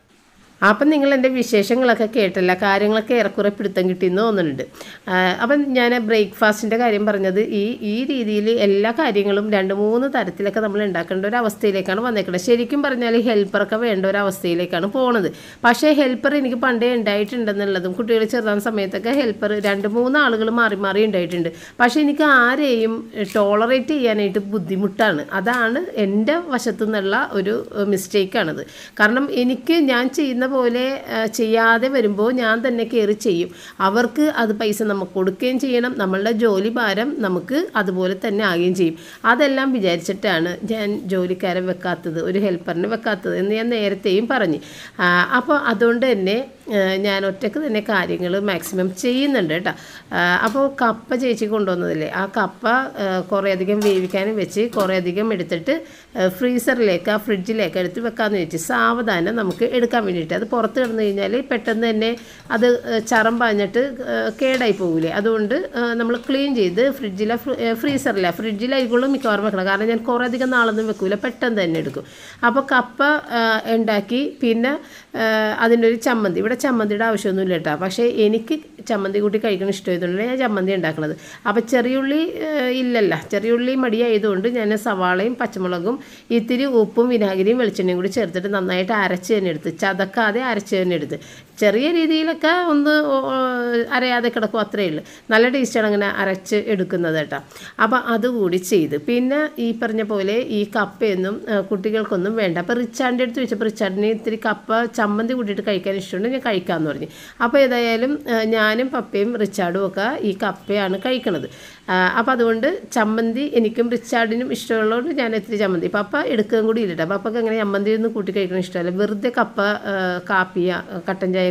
[SPEAKER 1] അപ്പം നിങ്ങൾ എൻ്റെ വിശേഷങ്ങളൊക്കെ കേട്ടല്ല കാര്യങ്ങളൊക്കെ ഏറെക്കുറെ പിടുത്തം കിട്ടിയെന്ന് തോന്നുന്നുണ്ട് ആ, അപ്പം ഞാൻ ബ്രേക്ക്ഫാസ്റ്റിൻ്റെ കാര്യം പറഞ്ഞത് ഈ ഈ രീതിയിൽ എല്ലാ കാര്യങ്ങളും രണ്ട് മൂന്ന് തരത്തിലൊക്കെ നമ്മൾ ഉണ്ടാക്കേണ്ട ഒരു അവസ്ഥയിലേക്കാണ് വന്നേക്കുന്നത് ശരിക്കും പറഞ്ഞാൽ ഹെൽപ്പറൊക്കെ വേണ്ട ഒരു അവസ്ഥയിലേക്കാണ് പോണത് പക്ഷേ ഹെൽപ്പർ എനിക്ക് പണ്ടേ ഉണ്ടായിട്ടുണ്ടെന്നുള്ളതും കുട്ടികൾ ചെറുതാൻ സമയത്തൊക്കെ ഹെൽപ്പർ രണ്ട് മൂന്ന് ആളുകൾ മാറി മാറി ഉണ്ടായിട്ടുണ്ട് പക്ഷേ എനിക്ക് ആരെയും ടോളറേറ്റ് ചെയ്യാനായിട്ട് ബുദ്ധിമുട്ടാണ് അതാണ് എൻ്റെ വശത്തു നിന്നുള്ള ഒരു മിസ്റ്റേക്കാണത് കാരണം എനിക്ക് ഞാൻ ചെയ്യുന്ന പോലെ ആ, ചെയ്യാതെ വരുമ്പോൾ ഞാൻ തന്നെ കയറി ചെയ്യും അവർക്ക് അത് പൈസ നമുക്ക് കൊടുക്കുകയും ചെയ്യണം നമ്മളുടെ ജോലി ഭാരം നമുക്ക് അതുപോലെ തന്നെ ആകുകയും ചെയ്യും അതെല്ലാം വിചാരിച്ചിട്ടാണ് ഞാൻ ജോലിക്കാരെ വെക്കാത്തത് ഒരു ഹെൽപ്പറിനെ വെക്കാത്തത് എന്ന് ഞാൻ നേരത്തെയും പറഞ്ഞു ആ, അപ്പോൾ അതുകൊണ്ട് തന്നെ ആ, ഞാൻ ഒറ്റക്ക് തന്നെ കാര്യങ്ങൾ മാക്സിമം ചെയ്യുന്നുണ്ട് കേട്ടോ ആ, അപ്പോൾ കപ്പ ചേച്ചി കൊണ്ടുവന്നതില്ലേ ആ കപ്പ ആ, കുറേ അധികം വേവിക്കാനും വെച്ച് കുറേ അധികം എടുത്തിട്ട് ആ, ഫ്രീസറിലേക്ക് ആ ഫ്രിഡ്ജിലേക്ക് എടുത്ത് വെക്കാമെന്ന് വെച്ച് സാവധാനം നമുക്ക് എടുക്കാൻ വേണ്ടിയിട്ട് അത് പുറത്ത് കിടന്നു കഴിഞ്ഞാൽ പെട്ടെന്ന് തന്നെ അത് ആ, ചറം പാഞ്ഞിട്ട് ആ, കേടായി പോകില്ലേ അതുകൊണ്ട് നമ്മൾ ക്ലീൻ ചെയ്ത് ഫ്രിഡ്ജിലെ ഫ്രീസറിലെ ഫ്രിഡ്ജിലായിരിക്കുള്ളൂ മിക്കവാറും വെക്കണം കാരണം ഞാൻ കുറേ അധികം നാളൊന്നും വെക്കൂല പെട്ടെന്ന് തന്നെ എടുക്കും അപ്പോൾ കപ്പ ആ, ഉണ്ടാക്കി പിന്നെ ആ, അതിനൊരു ചമ്മന്തി ഇവിടെ ചമ്മന്തിയുടെ ആവശ്യമൊന്നുമില്ല കേട്ടോ പക്ഷേ എനിക്ക് ചമ്മന്തി കൂട്ടി കഴിക്കണം ഇഷ്ടമായതുകൊണ്ടാണ് ഞാൻ ചമ്മന്തി ഉണ്ടാക്കുന്നത് അപ്പോൾ ചെറിയുള്ളി ആ, ഇല്ലല്ല ചെറിയുള്ളി മടിയായതുകൊണ്ട് ഞാൻ സവാളയും പച്ചമുളകും ഇത്തിരി ഉപ്പും വിനാഗിരിയും വെളിച്ചെണ്ണയും കൂടി ചേർത്തിട്ട് നന്നായിട്ട് അരച്ച് തന്നെ എടുത്ത് ചതക്കാതെ അരച്ച് തന്നെ എടുത്ത് ചെറിയ രീതിയിലൊക്കെ ഒന്ന് ഓ- ഓ- അരയാതെ കിടക്കും അത്രയേ ഉള്ളൂ നല്ല ടേസ്റ്റാണ് അങ്ങനെ അരച്ച് എടുക്കുന്നത് കേട്ടോ അപ്പോൾ അതുകൂടി ചെയ്ത് പിന്നെ ഈ പറഞ്ഞ പോലെ ഈ കപ്പയൊന്നും ആ, കുട്ടികൾക്കൊന്നും വേണ്ട അപ്പോൾ റിച്ചാർഡിൻ്റെ അടുത്ത് വെച്ചപ്പോൾ റിച്ചാർഡിന് ഇത്തിരി കപ്പ ചമ്മന്തി കൂട്ടിയിട്ട് കഴിക്കാൻ ഇഷ്ടമുണ്ട് ഞാൻ കഴിക്കാമെന്ന് പറഞ്ഞു അപ്പോൾ ഏതായാലും ആ, ഞാനും പപ്പയും റിച്ചാർഡും ഒക്കെ ഈ കപ്പയാണ് കഴിക്കണത് അപ്പോൾ അതുകൊണ്ട് ചമ്മന്തി എനിക്കും റിച്ചാർഡിനും ഇഷ്ടമുള്ളതുകൊണ്ട് ഞാൻ ഇത്തിരി ചമ്മന്തി പപ്പ എടുക്കുകയും കൂടി ഇല്ലട്ടോ പപ്പക്ക് അങ്ങനെ ചമ്മന്തി ഒന്നും കൂട്ടി കഴിക്കണം ഇഷ്ടമല്ല വെറുതെ കപ്പ ആ, കാപ്പിയ കട്ടൻ ചായ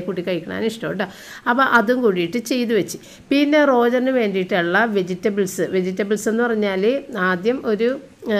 [SPEAKER 1] കൂട്ടി കഴിക്കണതാണ് ഇഷ്ടം കേട്ടോ അപ്പോൾ അതും കൂടിയിട്ട് ചെയ്ത് വെച്ച് പിന്നെ റോജറിന് വേണ്ടിയിട്ടുള്ള വെജിറ്റബിൾസ് വെജിറ്റബിൾസ് എന്ന് പറഞ്ഞാൽ ആദ്യം ഒരു ആ,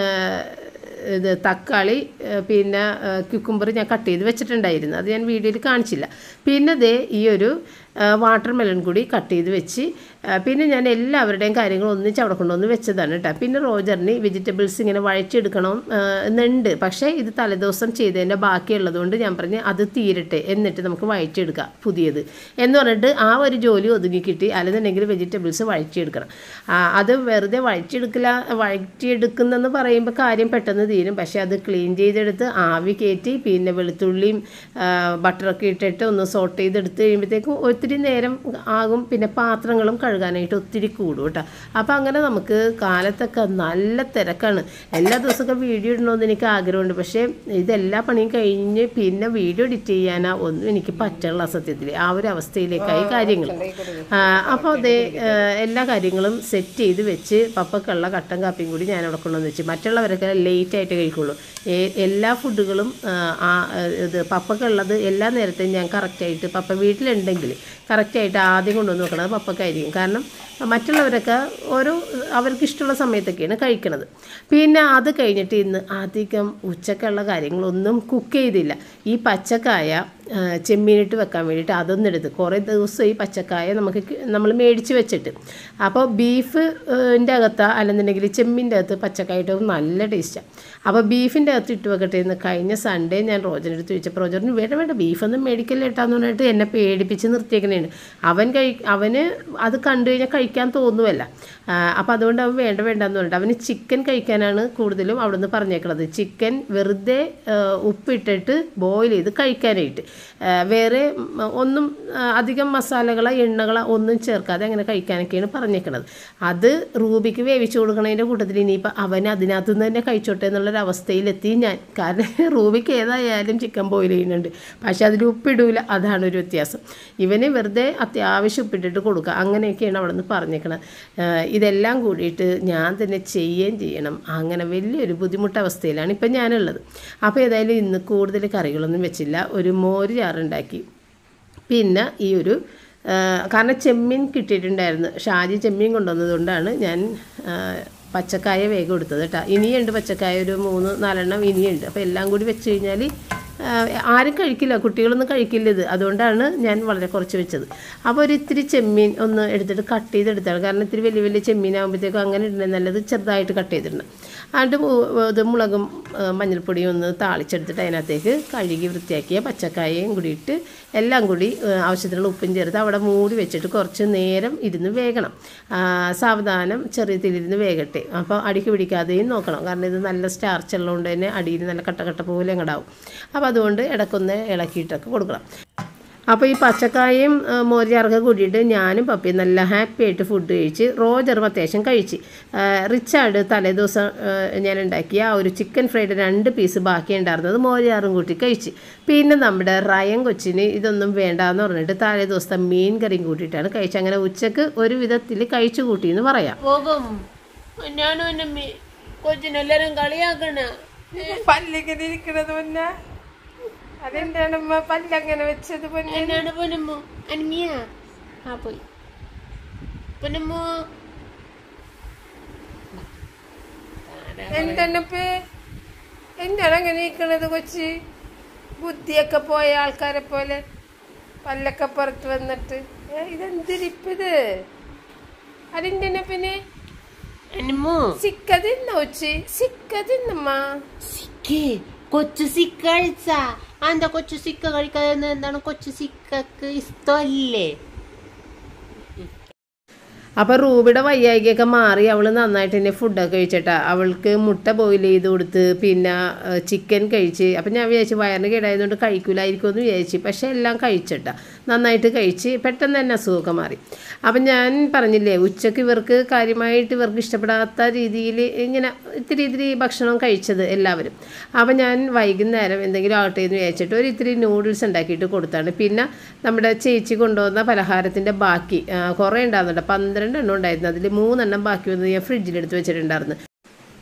[SPEAKER 1] ഇത് തക്കാളി ആ, പിന്നെ ക്യുക്കുംബർ ഞാൻ കട്ട് ചെയ്ത് വെച്ചിട്ടുണ്ടായിരുന്നു അത് ഞാൻ വീഡിയോയിൽ കാണിച്ചില്ല പിന്നെ ദേ ഈ ഒരു വാട്ടർ മെലൺ കൂടി കട്ട് ചെയ്ത് വെച്ച് ആ, പിന്നെ ഞാൻ എല്ലാവരുടെയും കാര്യങ്ങൾ ഒന്നിച്ച് അവിടെ കൊണ്ടുവന്ന് വെച്ചതാണ് കേട്ടോ പിന്നെ റോജറിന് വെജിറ്റബിൾസ് ഇങ്ങനെ വഴച്ചെടുക്കണം ആ, എന്നുണ്ട് പക്ഷേ ഇത് തലേദിവസം ചെയ്തതിൻ്റെ ബാക്കിയുള്ളതുകൊണ്ട് ഞാൻ പറഞ്ഞ് അത് തീരട്ടെ എന്നിട്ട് നമുക്ക് വഴച്ചെടുക്കാം പുതിയത് എന്ന് പറഞ്ഞിട്ട് ആ ഒരു ജോലി ഒതുങ്ങി കിട്ടി അല്ലെന്നുണ്ടെങ്കിൽ വെജിറ്റബിൾസ് വഴച്ചെടുക്കണം ആ, അത് വെറുതെ വഴച്ചെടുക്കില്ല വഴറ്റിയെടുക്കുന്നെന്ന് പറയുമ്പോൾ കാര്യം പെട്ടെന്ന് തീരും പക്ഷേ അത് ക്ലീൻ ചെയ്തെടുത്ത് ആവി കയറ്റി പിന്നെ വെളുത്തുള്ളിയും ആ, ബട്ടറൊക്കെ ഇട്ടിട്ട് ഒന്ന് സോട്ട് ചെയ്തെടുത്ത് കഴിയുമ്പോഴത്തേക്കും ഒത്തിരി നേരം ആകും പിന്നെ പാത്രങ്ങളും കഴുകാനായിട്ട് ഒത്തിരി കൂടും കേട്ടോ അപ്പോൾ അങ്ങനെ നമുക്ക് കാലത്തൊക്കെ നല്ല തിരക്കാണ് എല്ലാ ദിവസമൊക്കെ വീഡിയോ ഇടണമെന്ന് എനിക്ക് ആഗ്രഹമുണ്ട് പക്ഷേ ഇതെല്ലാ പണിയും കഴിഞ്ഞ് പിന്നെ വീഡിയോ എഡിറ്റ് ചെയ്യാനാ ഒന്നും എനിക്ക് പറ്റുള്ള സത്യത്തിൽ ആ ഒരു അവസ്ഥയിലേക്കായി കാര്യങ്ങൾ അപ്പോൾ അതേ ആ, എല്ലാ കാര്യങ്ങളും സെറ്റ് ചെയ്ത് വെച്ച് പപ്പക്കുള്ള കട്ടൻ കാപ്പിയും കൂടി ഞാൻ അവിടെ കൊണ്ടുവന്ന് വെച്ച് മറ്റുള്ളവരൊക്കെ ലേറ്റ് ആയിട്ട് കഴിക്കുള്ളൂ ഏ- എല്ലാ ഫുഡുകളും ആ, ആ, ഇത് പപ്പക്കുള്ളത് എല്ലാ നേരത്തെയും ഞാൻ കറക്റ്റായിട്ട് പപ്പ വീട്ടിലുണ്ടെങ്കിൽ കറക്റ്റായിട്ട് ആദ്യം കൊണ്ടുവന്ന് വെക്കണത് പപ്പക്കായിരിക്കും കാരണം മറ്റുള്ളവരൊക്കെ ഓരോ അവർക്ക് ഇഷ്ടമുള്ള സമയത്തൊക്കെയാണ് കഴിക്കണത് പിന്നെ അത് കഴിഞ്ഞിട്ട് ഇന്ന് അധികം ഉച്ചക്കുള്ള കാര്യങ്ങളൊന്നും കുക്ക് ചെയ്തില്ല ഈ പച്ചക്കായ ആ, ചെമ്മീനിട്ട് വെക്കാൻ വേണ്ടിയിട്ട് അതൊന്നും എടുത്ത് കുറേ ദിവസം ഈ പച്ചക്കായ നമുക്ക് നമ്മൾ മേടിച്ച് വെച്ചിട്ട് അപ്പോൾ ബീഫ് ൻ്റെ അകത്ത് അല്ലെന്നുണ്ടെങ്കിൽ ചെമ്മീൻ്റെ അകത്ത് പച്ചക്കായ ഇട്ട് നല്ല ടേസ്റ്റാണ് അപ്പോൾ ബീഫിൻ്റെ അകത്ത് ഇട്ട് വെക്കട്ടെ എന്ന് കഴിഞ്ഞ സൺഡേ ഞാൻ റോജൻ്റെ അടുത്ത് ചോദിച്ചപ്പോൾ റോജറിന് വേണ്ട വേണ്ട ബീഫൊന്നും മേടിക്കല്ലേ ഏട്ടാന്ന് പറഞ്ഞിട്ട് എന്നെ പേടിപ്പിച്ച് നിർത്തിയേക്കണേണ് അവൻ കഴി അവന് അത് കണ്ടു കഴിഞ്ഞാൽ കഴിക്കാൻ തോന്നുമല്ല അപ്പോൾ അതുകൊണ്ട് അവൻ വേണ്ട വേണ്ടെന്ന് പറഞ്ഞിട്ട് അവന് ചിക്കൻ കഴിക്കാനാണ് കൂടുതലും അവിടെ നിന്ന് പറഞ്ഞേക്കണത് ചിക്കൻ വെറുതെ ആ, ഉപ്പിട്ടിട്ട് ബോയിൽ ചെയ്ത് കഴിക്കാനായിട്ട് ആ, വേറെ ഉം, ഒന്നും ആ, അധികം മസാലകളോ എണ്ണകളോ ഒന്നും ചേർക്കാതെ അങ്ങനെ കഴിക്കാനൊക്കെയാണ് പറഞ്ഞേക്കണത് അത് റൂബിക്ക് വേവിച്ച് കൊടുക്കണതിൻ്റെ കൂട്ടത്തിൽ ഇനിയിപ്പോൾ അവൻ അതിനകത്ത് നിന്ന് തന്നെ കഴിച്ചോട്ടെ എന്നുള്ളൊരു അവസ്ഥയിലെത്തി ഞാൻ കാരണം റൂബിക്ക് ഏതായാലും ചിക്കൻ ബോയിൽ ചെയ്യുന്നുണ്ട് പക്ഷേ അതിൽ ഉപ്പിടൂല അതാണ് ഒരു വ്യത്യാസം ഇവന് വെറുതെ അത്യാവശ്യം ഉപ്പിട്ടിട്ട് കൊടുക്കുക അങ്ങനെയൊക്കെയാണ് അവിടെ നിന്ന് പറഞ്ഞേക്കണത് ആ, ഇതെല്ലാം കൂടിയിട്ട് ഞാൻ തന്നെ ചെയ്യുകയും ചെയ്യണം അങ്ങനെ വലിയൊരു ബുദ്ധിമുട്ട് അവസ്ഥയിലാണ് ഇപ്പം ഞാനുള്ളത് അപ്പോൾ ഏതായാലും ഇന്ന് കൂടുതൽ കറികളൊന്നും വെച്ചില്ല ഒരു മോര് ചാറുണ്ടാക്കി പിന്നെ ഈ ഒരു ആ, കാരണം ചെമ്മീൻ കിട്ടിയിട്ടുണ്ടായിരുന്നു ഷാജി ചെമ്മീൻ കൊണ്ടുവന്നതുകൊണ്ടാണ് ഞാൻ ആ, പച്ചക്കായ വേഗം എടുത്തത് കേട്ടോ ഇനിയുണ്ട് പച്ചക്കായ ഒരു മൂന്ന് നാലെണ്ണം ഇനിയുണ്ട് അപ്പോൾ എല്ലാം കൂടി വെച്ച് കഴിഞ്ഞാൽ ആ, ആരും കഴിക്കില്ല കുട്ടികളൊന്നും കഴിക്കില്ല ഇത് അതുകൊണ്ടാണ് ഞാൻ വളരെ കുറച്ച് വെച്ചത് അപ്പോൾ ഒരു ഇത്തിരി ചെമ്മീൻ ഒന്ന് എടുത്തിട്ട് കട്ട് ചെയ്തെടുത്താണ് കാരണം ഇത്തിരി വലിയ വലിയ ചെമ്മീനാകുമ്പോഴത്തേക്കും അങ്ങനെ ഇടണേ നല്ലത് ചെറുതായിട്ട് കട്ട് ചെയ്തിടണം എന്നിട്ട് മു- ഇത് മുളകും ആ, മഞ്ഞൾപ്പൊടിയും ഒന്ന് താളിച്ചെടുത്തിട്ട് അതിനകത്തേക്ക് കഴുകി വൃത്തിയാക്കിയ പച്ചക്കായയും കൂടി ഇട്ട് എല്ലാം കൂടി ആ, ആവശ്യത്തിനുള്ള ഉപ്പും ചേർത്ത് അവിടെ മൂടി വെച്ചിട്ട് കുറച്ച് നേരം ഇരുന്ന് വേകണം ആ, സാവധാനം ചെറിയ തീയിലിരുന്ന് വേകട്ടെ അപ്പോൾ അടിക്ക് പിടിക്കാതെയും നോക്കണം കാരണം ഇത് നല്ല സ്റ്റാർച്ച് ഉള്ളതുകൊണ്ട് തന്നെ അടിയിൽ നല്ല കട്ട കട്ട പോലെ അങ്ങടാവും അപ്പോൾ അതുകൊണ്ട് ഇടക്കൊന്ന് ഇളക്കിയിട്ടൊക്കെ കൊടുക്കണം അപ്പോൾ ഈ പച്ചക്കായും ആ, മോരുചാറൊക്കെ കൂട്ടിയിട്ട് ഞാനും പപ്പിയും നല്ല ഹാപ്പി ആയിട്ട് ഫുഡ് കഴിച്ച് റോജറും അത്യാവശ്യം കഴിച്ച് ആ, റിച്ചാർഡ് തലേദിവസം ആ, ഞാൻ ഉണ്ടാക്കിയ ആ ഒരു ചിക്കൻ ഫ്രൈഡ് രണ്ട് പീസ് ബാക്കി ഉണ്ടായിരുന്നത് മോരുചാറും കൂട്ടി കഴിച്ച് പിന്നെ നമ്മുടെ റയൻ കൊച്ചിന് ഇതൊന്നും വേണ്ടാന്ന് പറഞ്ഞിട്ട് തലേ ദിവസത്തെ മീൻ കറിയും കൂട്ടിയിട്ടാണ് കഴിച്ചത് അങ്ങനെ ഉച്ചക്ക് ഒരു വിധത്തിൽ കഴിച്ചു കൂട്ടി എന്ന് പറയാം
[SPEAKER 2] പോകും ഞാനും എന്റെ മീ- കൊച്ചിനെല്ലാരും കളിയാക്കണ
[SPEAKER 3] പല്ലിങ്ങനെ ഇരിക്കണത് പൊന്നെ അതെന്താണ് ഉമ്മ പല്ലങ്ങനെ വെച്ചത് പൊന്നെ
[SPEAKER 2] എന്നാണ് പൊന്നമ്മോ അനിമിയ ആ പോയി പൊന്നമ്മോ
[SPEAKER 3] എന്താണ് ഇപ്പൊ എന്താണ് അങ്ങനെ ഇരിക്കണത് കൊച്ചി ബുദ്ധിയൊക്കെ പോയ ആൾക്കാരെ പോലെ പല്ലൊക്കെ പുറത്ത് വന്നിട്ട് ഏ, ഇതെന്തിരിപ്പത് അതിന്റെ പിന്നെ
[SPEAKER 2] അനിമോ
[SPEAKER 3] സിക്കതിന്ന കൊച്ചി സിക്കതിന്നമ്മ
[SPEAKER 2] സിക്കേ കൊച്ചു സിക്ക കഴിച്ച എന്താ കൊച്ചു സിക്ക കഴിക്കാതെ എന്താണ് കൊച്ചു സിക്കക്ക് ഇഷ്ടമല്ലേ
[SPEAKER 1] അപ്പോൾ റൂബിയുടെ വയ്യായികയൊക്കെ മാറി അവൾ നന്നായിട്ട് തന്നെ ഫുഡൊക്കെ കഴിച്ചിട്ടാ അവൾക്ക് മുട്ട ബോയിൽ ചെയ്ത് കൊടുത്ത് പിന്നെ ചിക്കൻ കഴിച്ച് അപ്പം ഞാൻ വിചാരിച്ചു വയറിന് കേടായതുകൊണ്ട് കഴിക്കൂലായിരിക്കും എന്ന് വിചാരിച്ചു പക്ഷേ എല്ലാം കഴിച്ചിട്ടാ നന്നായിട്ട് കഴിച്ച് പെട്ടെന്ന് തന്നെ അസുഖമൊക്കെ മാറി അപ്പം ഞാൻ പറഞ്ഞില്ലേ ഉച്ചക്ക് ഇവർക്ക് കാര്യമായിട്ട് ഇവർക്ക് ഇഷ്ടപ്പെടാത്ത രീതിയിൽ ഇങ്ങനെ ഇത്തിരി ഇത്തിരി ഭക്ഷണം കഴിച്ചത് എല്ലാവരും അപ്പം ഞാൻ വൈകുന്നേരം എന്തെങ്കിലും ആകട്ടെ എന്ന് വിചാരിച്ചിട്ട് ഒരു ഇത്തിരി നൂഡിൽസ് ഉണ്ടാക്കിയിട്ട് കൊടുത്താണ് പിന്നെ നമ്മുടെ ചേച്ചി കൊണ്ടുവന്ന പലഹാരത്തിൻ്റെ ബാക്കി ആ, കുറേ ഉണ്ടാകുന്നുണ്ട് പന്ത്രണ്ട് എണ്ണം ഉണ്ടായിരുന്നു അതിൽ മൂന്നെണ്ണം ബാക്കി വന്നത് ഞാൻ ഫ്രിഡ്ജിലെടുത്ത് വെച്ചിട്ടുണ്ടായിരുന്നു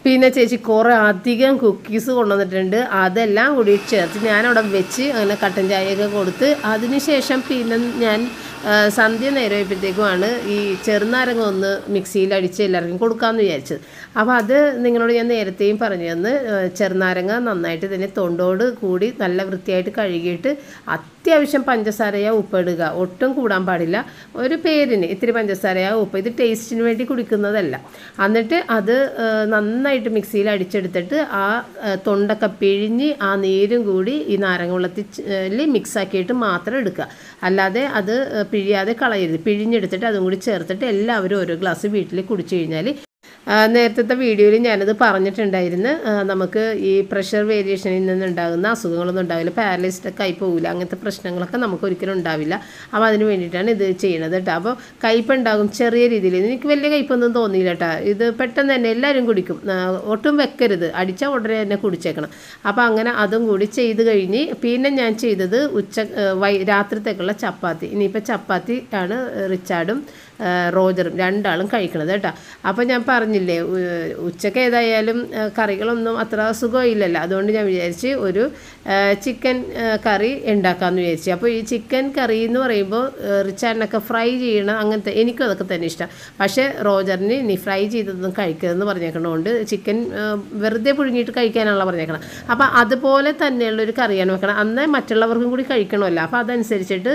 [SPEAKER 1] പിന്നെ ചേച്ചി കുറേ അധികം കുക്കീസ് കൊണ്ടുവന്നിട്ടുണ്ട് അതെല്ലാം കൂടി ചേർത്ത് ഞാനവിടെ വെച്ച് അങ്ങനെ കട്ടൻ ചായയൊക്കെ കൊടുത്ത് അതിനുശേഷം പിന്നെ ഞാൻ ആ, സന്ധ്യ നേരമായപ്പോഴത്തേക്കുമാണ് ഈ ചെറുനാരങ്ങ ഒന്ന് മിക്സിയിൽ അടിച്ച് എല്ലാവർക്കും കൊടുക്കാമെന്ന് വിചാരിച്ചത് അപ്പോൾ അത് നിങ്ങളോട് ഞാൻ നേരത്തെയും പറഞ്ഞു തന്ന് ആ, ചെറുനാരങ്ങ നന്നായിട്ട് തന്നെ തൊണ്ടോട് കൂടി നല്ല വൃത്തിയായിട്ട് കഴുകിയിട്ട് അത്യാവശ്യം പഞ്ചസാരയോ ഉപ്പിടുക ഒട്ടും കൂടാൻ പാടില്ല ഒരു പേരിന് ഇത്തിരി പഞ്ചസാരയോ ഉപ്പ് ഇത് ടേസ്റ്റിന് വേണ്ടി കുടിക്കുന്നതല്ല എന്നിട്ട് അത് ആ, നന്നായിട്ട് മിക്സിയിൽ അടിച്ചെടുത്തിട്ട് ആ ആ, തൊണ്ടൊക്കെ പിഴിഞ്ഞ് ആ നീരും കൂടി ഈ നാരങ്ങ വെള്ളത്തിൽ മിക്സ് ആക്കിയിട്ട് മാത്രം എടുക്കുക അല്ലാതെ അത് ആ, പിഴിയാതെ കളയരുത് പിഴിഞ്ഞെടുത്തിട്ട് അതും കൂടി ചേർത്തിട്ട് എല്ലാവരും ഓരോ ഗ്ലാസ് വീട്ടിൽ കുടിച്ചു കഴിഞ്ഞാൽ ആ, നേരത്തെ വീഡിയോയിൽ ഞാനത് പറഞ്ഞിട്ടുണ്ടായിരുന്നു ആ, നമുക്ക് ഈ പ്രഷർ വേരിയേഷനിൽ നിന്നുണ്ടാകുന്ന അസുഖങ്ങളൊന്നും ഉണ്ടാവില്ല പാരലൈസ്ഡ് ഒക്കെ ആയി പോകില്ല അങ്ങനത്തെ പ്രശ്നങ്ങളൊക്കെ നമുക്ക് ഒരിക്കലും ഉണ്ടാവില്ല അപ്പോൾ അതിന് വേണ്ടിയിട്ടാണ് ഇത് ചെയ്യണത് കേട്ടോ അപ്പോൾ കയ്പ് ഉണ്ടാകും ചെറിയ രീതിയിൽ എനിക്ക് വലിയ കയ്പൊന്നും തോന്നിയില്ല കേട്ടോ ഇത് പെട്ടെന്ന് തന്നെ എല്ലാവരും കുടിക്കും ആ, ഒട്ടും വെക്കരുത് അടിച്ചാൽ ഉടനെ തന്നെ കുടിച്ചേക്കണം അപ്പോൾ അങ്ങനെ അതും കൂടി ചെയ്ത് കഴിഞ്ഞ് പിന്നെ ഞാൻ ചെയ്തത് ഉച്ച ആ, വൈ രാത്രിത്തേക്കുള്ള ചപ്പാത്തി ഇനിയിപ്പോൾ ചപ്പാത്തി ആണ് റിച്ചാർഡും ആ, റോജറും രണ്ടാളും കഴിക്കണത് കേട്ടോ അപ്പോൾ ഞാൻ പറഞ്ഞില്ലേ ഉ- ഉച്ചക്ക് ഏതായാലും ആ, കറികളൊന്നും അത്ര സുഖമില്ലല്ലോ അതുകൊണ്ട് ഞാൻ വിചാരിച്ച് ഒരു ആ, ചിക്കൻ ആ, കറി ഉണ്ടാക്കാമെന്ന് വിചാരിച്ചു അപ്പോൾ ഈ ചിക്കൻ കറി എന്ന് പറയുമ്പോൾ ആ, റിച്ചാർഡിനൊക്കെ ഫ്രൈ ചെയ്യണം അങ്ങനത്തെ എനിക്കും അതൊക്കെ തന്നെ ഇഷ്ടം പക്ഷേ റോജറിന് നീ ഫ്രൈ ചെയ്തതൊന്നും കഴിക്കരുതെന്ന് പറഞ്ഞേക്കണോണ്ട് ചിക്കൻ ആ, വെറുതെ പുഴുങ്ങിയിട്ട് കഴിക്കാനാണല്ലോ പറഞ്ഞേക്കണം അപ്പോൾ അതുപോലെ തന്നെയുള്ള ഒരു കറിയാണ് വെക്കണം അന്ന് മറ്റുള്ളവർക്കും കൂടി കഴിക്കണമല്ലോ അപ്പോൾ അതനുസരിച്ചിട്ട്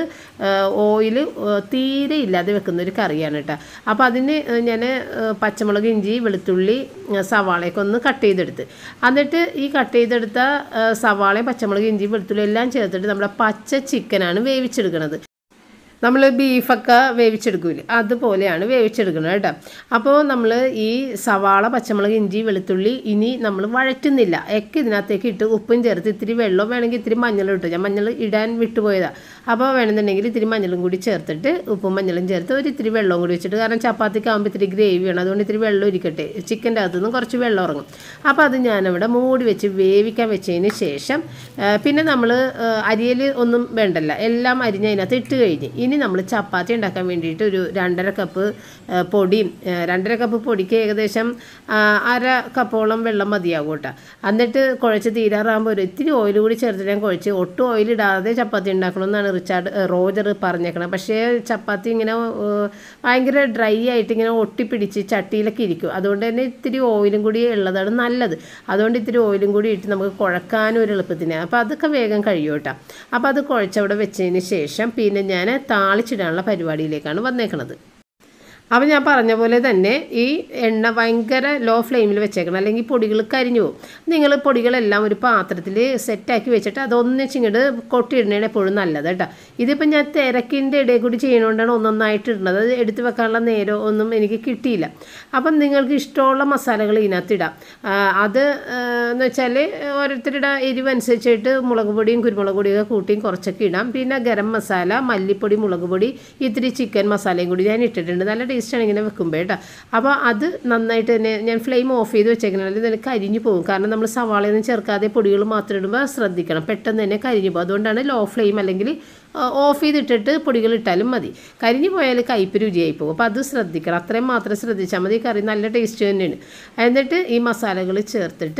[SPEAKER 1] ഓയിൽ തീരെ ഇല്ലാതെ വെക്കുന്ന ഒരു കറിയാണ് കേട്ടോ അപ്പോൾ അതിന് ഞാൻ പച്ചമുളക് ഇഞ്ചി വെളുത്തുള്ളി ആ, സവാളയൊക്കെ ഒന്ന് കട്ട് ചെയ്തെടുത്ത് എന്നിട്ട് ഈ കട്ട് ചെയ്തെടുത്ത ആ, സവാളയും പച്ചമുളക് ഇഞ്ചി വെളുത്തുള്ളി എല്ലാം ചേർത്തിട്ട് നമ്മുടെ പച്ച ചിക്കനാണ് വേവിച്ചെടുക്കുന്നത് നമ്മൾ ബീഫൊക്കെ വേവിച്ചെടുക്കൂലേ അതുപോലെയാണ് വേവിച്ചെടുക്കുന്നത് കേട്ടോ അപ്പോൾ നമ്മൾ ഈ സവാള പച്ചമുളക് ഇഞ്ചി വെളുത്തുള്ളി ഇനി നമ്മൾ വഴറ്റുന്നില്ല ഒക്കെ ഇതിനകത്തേക്ക് ഇട്ട് ഉപ്പും ചേർത്ത് ഇത്തിരി വെള്ളം വേണമെങ്കിൽ ഇത്തിരി മഞ്ഞളും ഇട്ടു ഞാൻ മഞ്ഞൾ ഇടാൻ വിട്ടുപോയതാണ് അപ്പോൾ വേണമെന്നുണ്ടെങ്കിൽ ഇത്തിരി മഞ്ഞളും കൂടി ചേർത്തിട്ട് ഉപ്പും മഞ്ഞളും ചേർത്ത് ഒരു ഇത്തിരി വെള്ളവും കൂടി വെച്ചിട്ട് കാരണം ചപ്പാത്തിക്ക് ആകുമ്പോൾ ഇത്തിരി ഗ്രേവി വേണം അതുകൊണ്ട് ഇത്തിരി വെള്ളം ഇരിക്കട്ടെ ചിക്കൻ്റെ അകത്തു നിന്നും കുറച്ച് വെള്ളം ഇറങ്ങും അപ്പോൾ അത് ഞാനവിടെ മൂടി വെച്ച് വേവിക്കാൻ വെച്ചതിന് ശേഷം ആ, പിന്നെ നമ്മൾ അരിയൽ ഒന്നും വേണ്ടല്ല എല്ലാം അരിഞ്ഞ് അതിനകത്ത് ഇട്ട് കഴിഞ്ഞ് ഇനി നമ്മൾ ചപ്പാത്തി ഉണ്ടാക്കാൻ വേണ്ടിയിട്ട് ഒരു രണ്ടര കപ്പ് ആ, പൊടിയും ആ, രണ്ടര കപ്പ് പൊടിക്ക് ഏകദേശം ആ, അര കപ്പോളം വെള്ളം മതിയാകും കേട്ടോ എന്നിട്ട് കുഴച്ച് തീരാറാകുമ്പോൾ ഒരു ഇത്തിരി ഓയിൽ കൂടി ചേർത്ത് ഞാൻ കുഴച്ച് ഒട്ടും ഓയിൽ ഇടാതെ ചപ്പാത്തി ഉണ്ടാക്കണമെന്നാണ് റിച്ചാർഡ് ഏ, റോജർ പറഞ്ഞേക്കണം പക്ഷേ ചപ്പാത്തി ഇങ്ങനെ ഏ, ഭയങ്കര ഡ്രൈ ആയിട്ട് ഇങ്ങനെ ഒട്ടിപ്പിടിച്ച് ചട്ടിയിലൊക്കെ ഇരിക്കും അതുകൊണ്ട് തന്നെ ഇത്തിരി ഓയിലും കൂടി ഉള്ളതാണ് നല്ലത് അതുകൊണ്ട് ഇത്തിരി ഓയിലും കൂടി ഇട്ട് നമുക്ക് കുഴക്കാനും ഒരു എളുപ്പത്തിന് അപ്പോൾ അതൊക്കെ വേഗം കഴിയും കേട്ടോ അപ്പോൾ അത് കുഴച്ചവിടെ വെച്ചതിന് ശേഷം പിന്നെ ഞാൻ താളിച്ചിടാനുള്ള പരിപാടിയിലേക്കാണ് വന്നേക്കണത് അപ്പോൾ ഞാൻ പറഞ്ഞ പോലെ തന്നെ ഈ എണ്ണ ഭയങ്കര ലോ ഫ്ലെയിമിൽ വെച്ചേക്കണം അല്ലെങ്കിൽ പൊടികൾ കരിഞ്ഞു പോകും നിങ്ങൾ പൊടികളെല്ലാം ഒരു പാത്രത്തിൽ സെറ്റാക്കി വെച്ചിട്ട് അതൊന്നിച്ചിങ്ങോട്ട് കൊട്ടിയിടുന്നതാണ് എപ്പോഴും നല്ലത് കേട്ടോ ഇതിപ്പോൾ ഞാൻ തിരക്കിൻ്റെ ഇടയിൽ കൂടി ചെയ്യണോണ്ടാണ് ഒന്നൊന്നായിട്ട് ഇടുന്നത് അത് എടുത്ത് വെക്കാനുള്ള നേരം ഒന്നും എനിക്ക് കിട്ടിയില്ല അപ്പം നിങ്ങൾക്ക് ഇഷ്ടമുള്ള മസാലകൾ ഇതിനകത്ത് ഇടാം ആ, അത് ആ, എന്ന് വെച്ചാൽ ഓരോരുത്തരുടെ എരിവ് അനുസരിച്ചിട്ട് മുളക് പൊടിയും കുരുമുളക് പൊടിയൊക്കെ കൂട്ടിയും കുറച്ചൊക്കെ ഇടാം പിന്നെ ഗരം മസാല മല്ലിപ്പൊടി മുളക് പൊടി ഇത്തിരി ചിക്കൻ മസാലയും കൂടി ഞാൻ ഇട്ടിട്ടുണ്ട് നല്ല ടേസ്റ്റാണ് ഇങ്ങനെ വെക്കുമ്പോൾ കേട്ടോ അപ്പോൾ അത് നന്നായിട്ട് തന്നെ ഞാൻ ഫ്ലെയിം ഓഫ് ചെയ്ത് വെച്ചേക്കണല്ലോ ഇതിന് കരിഞ്ഞു പോകും കാരണം നമ്മൾ സവാളയൊന്നും ചേർക്കാതെ പൊടികൾ മാത്രം ഇടുമ്പോൾ ശ്രദ്ധിക്കണം പെട്ടെന്ന് തന്നെ കരിഞ്ഞു പോകും അതുകൊണ്ടാണ് ലോ ഫ്ലെയിം അല്ലെങ്കിൽ ഓഫ് ചെയ്തിട്ടിട്ട് പൊടികൾ ഇട്ടാലും മതി കരിഞ്ഞു പോയാൽ കയ്പ്പ് രുചിയായി പോകും അപ്പോൾ അത് ശ്രദ്ധിക്കണം അത്രയും മാത്രം ശ്രദ്ധിച്ചാൽ മതി കറി നല്ല ടേസ്റ്റ് തന്നെയാണ് എന്നിട്ട് ഈ മസാലകൾ ചേർത്തിട്ട്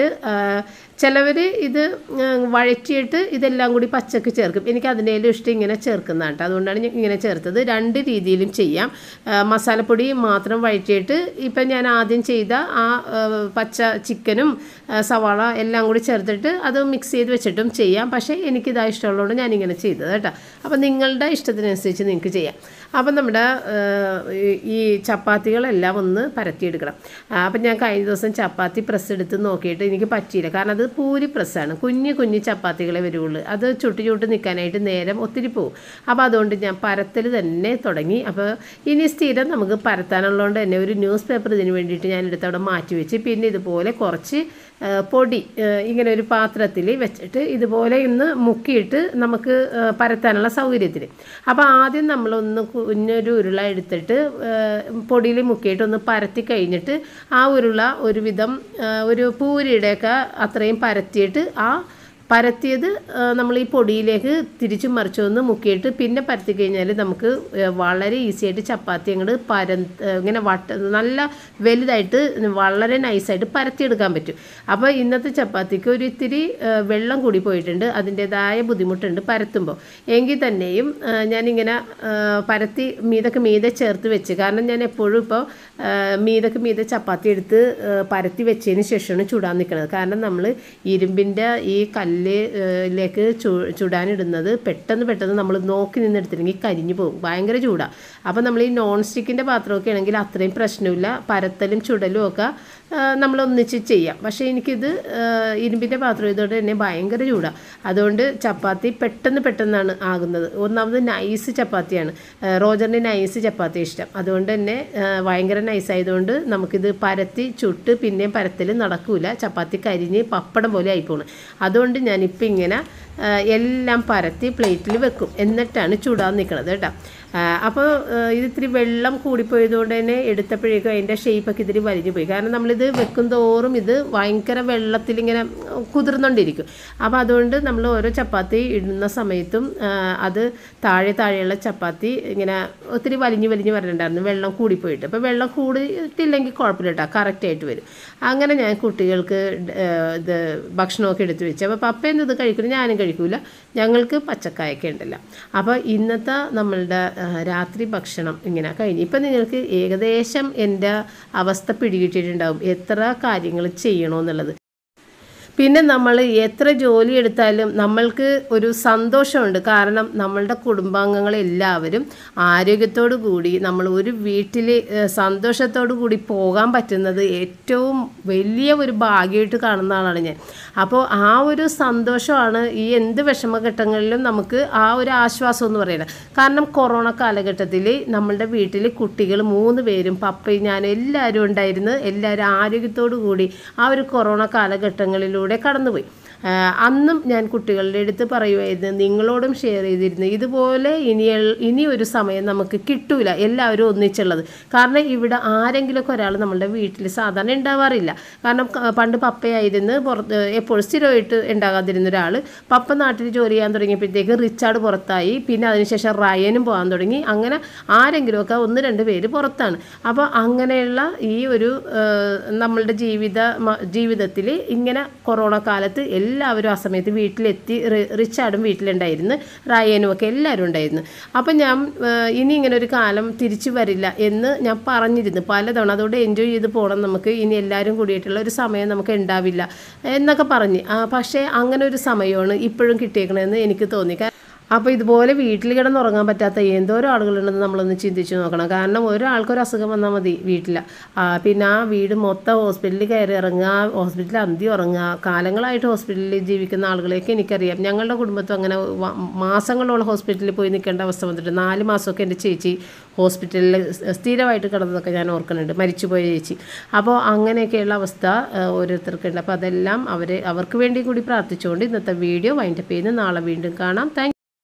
[SPEAKER 1] ചിലവർ ഇത് ആ, വഴറ്റിയിട്ട് ഇതെല്ലാം കൂടി പച്ചക്ക് ചേർക്കും എനിക്ക് അതിനേലും ഇഷ്ടം ഇങ്ങനെ ചേർക്കുന്നതാണ് കേട്ടോ അതുകൊണ്ടാണ് ഞാൻ ഇങ്ങനെ ചേർത്തത് രണ്ട് രീതിയിലും ചെയ്യാം ആ, മസാലപ്പൊടി മാത്രം വഴറ്റിയിട്ട് ഇപ്പം ഞാൻ ആദ്യം ചെയ്ത ആ ആ, പച്ച ചിക്കനും ആ, സവാള എല്ലാം കൂടി ചേർത്തിട്ട് അത് മിക്സ് ചെയ്ത് വെച്ചിട്ടും ചെയ്യാം പക്ഷേ എനിക്കിതാ ഇഷ്ടമുള്ളതുകൊണ്ട് ഞാനിങ്ങനെ ചെയ്തത് കേട്ടോ അപ്പം നിങ്ങളുടെ ഇഷ്ടത്തിനനുസരിച്ച് നിങ്ങൾക്ക് ചെയ്യാം അപ്പം നമ്മുടെ ആ, ഈ- ഈ ചപ്പാത്തികളെല്ലാം ഒന്ന് പരത്തിയെടുക്കണം ആ, അപ്പം ഞാൻ കഴിഞ്ഞ ദിവസം ചപ്പാത്തി പ്രസ് എടുത്ത് നോക്കിയിട്ട് എനിക്ക് പറ്റിയില്ല കാരണം അത് പൂരി പ്രസ്സാണ് കുഞ്ഞു കുഞ്ഞു ചപ്പാത്തികളെ വരുള്ളൂ അത് ചുട്ടി ചുട്ട് നിൽക്കാനായിട്ട് നേരം ഒത്തിരി പോകും അപ്പോൾ അതുകൊണ്ട് ഞാൻ പരത്തൽ തന്നെ തുടങ്ങി അപ്പോൾ ഇനി സ്ഥിരം നമുക്ക് പരത്താനുള്ളതുകൊണ്ട് തന്നെ ഒരു ന്യൂസ് പേപ്പർ ഇതിന് വേണ്ടിയിട്ട് ഞാൻ എടുത്ത് അവിടെ മാറ്റി വെച്ച് പിന്നെ ഇതുപോലെ കുറച്ച് ആ, പൊടി ആ, ഇങ്ങനെ ഒരു പാത്രത്തിൽ വെച്ചിട്ട് ഇതുപോലെ ഒന്ന് മുക്കിയിട്ട് നമുക്ക് ആ, പരത്താനുള്ള സൗകര്യത്തിന് അപ്പോൾ ആദ്യം നമ്മളൊന്ന് കുഞ്ഞൊരു ഉരുള എടുത്തിട്ട് പൊടിയിൽ മുക്കിയിട്ട് ഒന്ന് പരത്തി കഴിഞ്ഞിട്ട് ആ ഉരുള ഒരുവിധം ആ, ഒരു പൂരിയുടെയൊക്കെ അത്രയും പരത്തിയിട്ട് ആ പരത്തിയത് ആ, നമ്മൾ ഈ പൊടിയിലേക്ക് തിരിച്ചും മറിച്ചൊന്ന് മുക്കിയിട്ട് പിന്നെ പരത്തി കഴിഞ്ഞാൽ നമുക്ക് ആ, വളരെ ഈസി ആയിട്ട് ചപ്പാത്തി അങ്ങോട്ട് പര ഇങ്ങനെ വട്ട നല്ല വലുതായിട്ട് വളരെ നൈസായിട്ട് പരത്തിയെടുക്കാൻ പറ്റും അപ്പോൾ ഇന്നത്തെ ചപ്പാത്തിക്ക് ഒരു ഇത്തിരി ആ, വെള്ളം കൂടി പോയിട്ടുണ്ട് അതിൻ്റെതായ ബുദ്ധിമുട്ടുണ്ട് പരത്തുമ്പോൾ എങ്കിൽ തന്നെയും ആ, ഞാനിങ്ങനെ ആ, പരത്തി മീതൊക്കെ മീതെ ചേർത്ത് വെച്ച് കാരണം ഞാൻ എപ്പോഴും ഇപ്പോൾ മീതൊക്കെ മീതെ ചപ്പാത്തി എടുത്ത് ആ, പരത്തി വെച്ചതിന് ശേഷമാണ് ചുടാൻ നിൽക്കുന്നത് കാരണം നമ്മൾ ഇരുമ്പിൻ്റെ ഈ കല്ലിലേക്ക് ചു ചുടാനിടുന്നത് പെട്ടെന്ന് പെട്ടെന്ന് നമ്മൾ നോക്കി നിന്നെടുത്തില്ലെങ്കിൽ കരിഞ്ഞു പോകും ഭയങ്കര ചൂടാണ് അപ്പോൾ നമ്മൾ ഈ നോൺ സ്റ്റിക്കിൻ്റെ പാത്രമൊക്കെ ആണെങ്കിൽ അത്രയും പ്രശ്നമില്ല പരത്തലും ചുടലും ഒക്കെ ആ, നമ്മൾ ഒന്നിച്ച് ചെയ്യാം പക്ഷേ എനിക്കിത് ആ, ഇരുമ്പിൻ്റെ പാത്രം ഇതോടെ തന്നെ ഭയങ്കര ചൂടാണ് അതുകൊണ്ട് ചപ്പാത്തി പെട്ടെന്ന് പെട്ടെന്നാണ് ആകുന്നത് ഒന്നാമത് നൈസ് ചപ്പാത്തിയാണ് ആ, റോജറിന് നൈസ് ചപ്പാത്തി ഇഷ്ടം അതുകൊണ്ട് തന്നെ ആ, ഭയങ്കര നൈസ് ആയതുകൊണ്ട് നമുക്കിത് പരത്തി ചുട്ട് പിന്നെയും പരത്തൽ നടക്കൂല ചപ്പാത്തി കരിഞ്ഞ് പപ്പടം പോലെ ആയിപ്പോണ് അതുകൊണ്ട് ഞാനിപ്പോൾ ഇങ്ങനെ ആ, എല്ലാം പരത്തി പ്ലേറ്റിൽ വെക്കും എന്നിട്ടാണ് ചുടാൻ നിൽക്കുന്നത് കേട്ടോ അപ്പോൾ ഇത് ഇത്തിരി വെള്ളം കൂടിപ്പോയതുകൊണ്ട് തന്നെ എടുത്തപ്പോഴേക്കും അതിൻ്റെ ഷേപ്പൊക്കെ ഇത്തിരി വലിഞ്ഞു പോയി കാരണം നമ്മളിത് വെക്കും തോറും ഇത് ഭയങ്കര വെള്ളത്തിലിങ്ങനെ കുതിർന്നുകൊണ്ടിരിക്കും അപ്പോൾ അതുകൊണ്ട് നമ്മൾ ഓരോ ചപ്പാത്തി ഇടുന്ന സമയത്തും ആ, അത് താഴെ താഴെയുള്ള ചപ്പാത്തി ഇങ്ങനെ ഒത്തിരി വലിഞ്ഞു വലിഞ്ഞു വരണുണ്ടായിരുന്നു വെള്ളം കൂടിപ്പോയിട്ട് അപ്പോൾ വെള്ളം കൂടിയിട്ടില്ലെങ്കിൽ കുഴപ്പമില്ല കേട്ടോ കറക്റ്റായിട്ട് വരും അങ്ങനെ ഞാൻ കുട്ടികൾക്ക് ഡ- ആ, ഇത് ഭക്ഷണമൊക്കെ എടുത്ത് വെച്ചു അപ്പോൾ പപ്പയൊന്നും ഇത് കഴിക്കില്ല ഞാനും കഴിക്കൂല ഞങ്ങൾക്ക് പച്ചക്കായൊക്കെ ഉണ്ടല്ലോ അപ്പോൾ ഇന്നത്തെ നമ്മളുടെ ആ, രാത്രി ഭക്ഷണം ഇങ്ങനെ കഴിഞ്ഞു ഇപ്പം നിങ്ങൾക്ക് ഏകദേശം എൻ്റെ അവസ്ഥ പിടികിട്ടിയിട്ടുണ്ടാവും എത്ര കാര്യങ്ങൾ ചെയ്യണമെന്നുള്ളത് പിന്നെ നമ്മൾ എത്ര ജോലി എടുത്താലും നമ്മൾക്ക് ഒരു സന്തോഷമുണ്ട് കാരണം നമ്മളുടെ കുടുംബാംഗങ്ങളെല്ലാവരും ആരോഗ്യത്തോടു കൂടി നമ്മൾ ഒരു വീട്ടിൽ ഏഹ്, സന്തോഷത്തോടു കൂടി പോകാൻ പറ്റുന്നത് ഏറ്റവും വലിയ ഒരു ഭാഗ്യമായിട്ട് കാണുന്ന ആളാണ് ഞാൻ അപ്പോൾ ആ ഒരു സന്തോഷമാണ് ഈ എന്ത് വിഷമഘട്ടങ്ങളിലും നമുക്ക് ആ ഒരു ആശ്വാസം എന്ന് പറയുന്നത് കാരണം കൊറോണ കാലഘട്ടത്തിൽ നമ്മളുടെ വീട്ടിൽ കുട്ടികൾ മൂന്ന് പേരും പപ്പയും ഞാനും എല്ലാവരും ഉണ്ടായിരുന്നു എല്ലാവരും ആരോഗ്യത്തോടു കൂടി ആ ഒരു കൊറോണ കാലഘട്ടങ്ങളിലൂടെ കടന്നുപോയി ആ, അന്നും ഞാൻ കുട്ടികളുടെ അടുത്ത് പറയുമായിരുന്നു നിങ്ങളോടും ഷെയർ ചെയ്തിരുന്നു ഇതുപോലെ ഇനി ഇനി ഒരു സമയം നമുക്ക് കിട്ടൂല എല്ലാവരും ഒന്നിച്ചുള്ളത് കാരണം ഇവിടെ ആരെങ്കിലുമൊക്കെ ഒരാൾ നമ്മളുടെ വീട്ടിൽ സാധാരണ ഉണ്ടാവാറില്ല കാരണം ക- പണ്ട് പപ്പയായിരുന്നു പുറത്ത് എപ്പോഴും സ്ഥിരമായിട്ട് ഉണ്ടാകാതിരുന്ന ഒരാൾ പപ്പ നാട്ടിൽ ജോലി ചെയ്യാൻ തുടങ്ങിയപ്പോഴത്തേക്ക് റിച്ചാർഡ് പുറത്തായി പിന്നെ അതിനുശേഷം റയനും പോകാൻ തുടങ്ങി അങ്ങനെ ആരെങ്കിലുമൊക്കെ ഒന്ന് രണ്ട് പേര് പുറത്താണ് അപ്പോൾ അങ്ങനെയുള്ള ഈ ഒരു ആ, നമ്മളുടെ ജീവിത മ- ജീവിതത്തിൽ ഇങ്ങനെ കൊറോണ കാലത്ത് എല്ലാവരും ആ സമയത്ത് വീട്ടിലെത്തി റി- റിച്ചാർഡും വീട്ടിലുണ്ടായിരുന്നു റായനും ഒക്കെ എല്ലാവരും ഉണ്ടായിരുന്നു അപ്പം ഞാൻ ആ, ഇനി ഇങ്ങനെ ഒരു കാലം തിരിച്ചു വരില്ല എന്ന് ഞാൻ പറഞ്ഞിരുന്നു പലതവണ അതുകൊണ്ട് എൻജോയ് ചെയ്ത് പോകണം നമുക്ക് ഇനി എല്ലാവരും കൂടിയിട്ടുള്ള ഒരു സമയം നമുക്ക് ഉണ്ടാവില്ല എന്നൊക്കെ പറഞ്ഞ് ആ, പക്ഷേ അങ്ങനെ ഒരു സമയമാണ് ഇപ്പോഴും കിട്ടിയേക്കണമെന്ന് എനിക്ക് തോന്നി കാ- അപ്പോൾ ഇതുപോലെ വീട്ടിൽ കിടന്നുറങ്ങാൻ പറ്റാത്ത എന്തോരം ആളുകളുണ്ടെന്ന് നമ്മളൊന്ന് ചിന്തിച്ച് നോക്കണം കാരണം ഒരാൾക്കൊരു അസുഖം വന്നാൽ മതി വീട്ടിൽ പിന്നെ ആ വീട് മൊത്തം ഹോസ്പിറ്റലിൽ കയറി ഇറങ്ങുക ഹോസ്പിറ്റലിൽ അന്തി ഉറങ്ങുക കാലങ്ങളായിട്ട് ഹോസ്പിറ്റലിൽ ജീവിക്കുന്ന ആളുകളെയൊക്കെ എനിക്കറിയാം ഞങ്ങളുടെ കുടുംബത്തും അങ്ങനെ വ- മാസങ്ങളോളം ഹോസ്പിറ്റലിൽ പോയി നിൽക്കേണ്ട അവസ്ഥ വന്നിട്ട് നാല് മാസമൊക്കെ എൻ്റെ ചേച്ചി ഹോസ്പിറ്റലിൽ സ്ഥിരമായിട്ട് കിടന്നതൊക്കെ ഞാൻ ഓർക്കുന്നുണ്ട് മരിച്ചുപോയ ചേച്ചി അപ്പോൾ അങ്ങനെയൊക്കെയുള്ള അവസ്ഥ ആ, ഓരോരുത്തർക്കുണ്ട് അപ്പോൾ അതെല്ലാം അവർ അവർക്ക് വേണ്ടി കൂടി പ്രാർത്ഥിച്ചുകൊണ്ട് ഇന്നത്തെ വീഡിയോ വൈൻഡപ്പ് ചെയ്യുന്നു നാളെ വീണ്ടും കാണാം താങ്ക്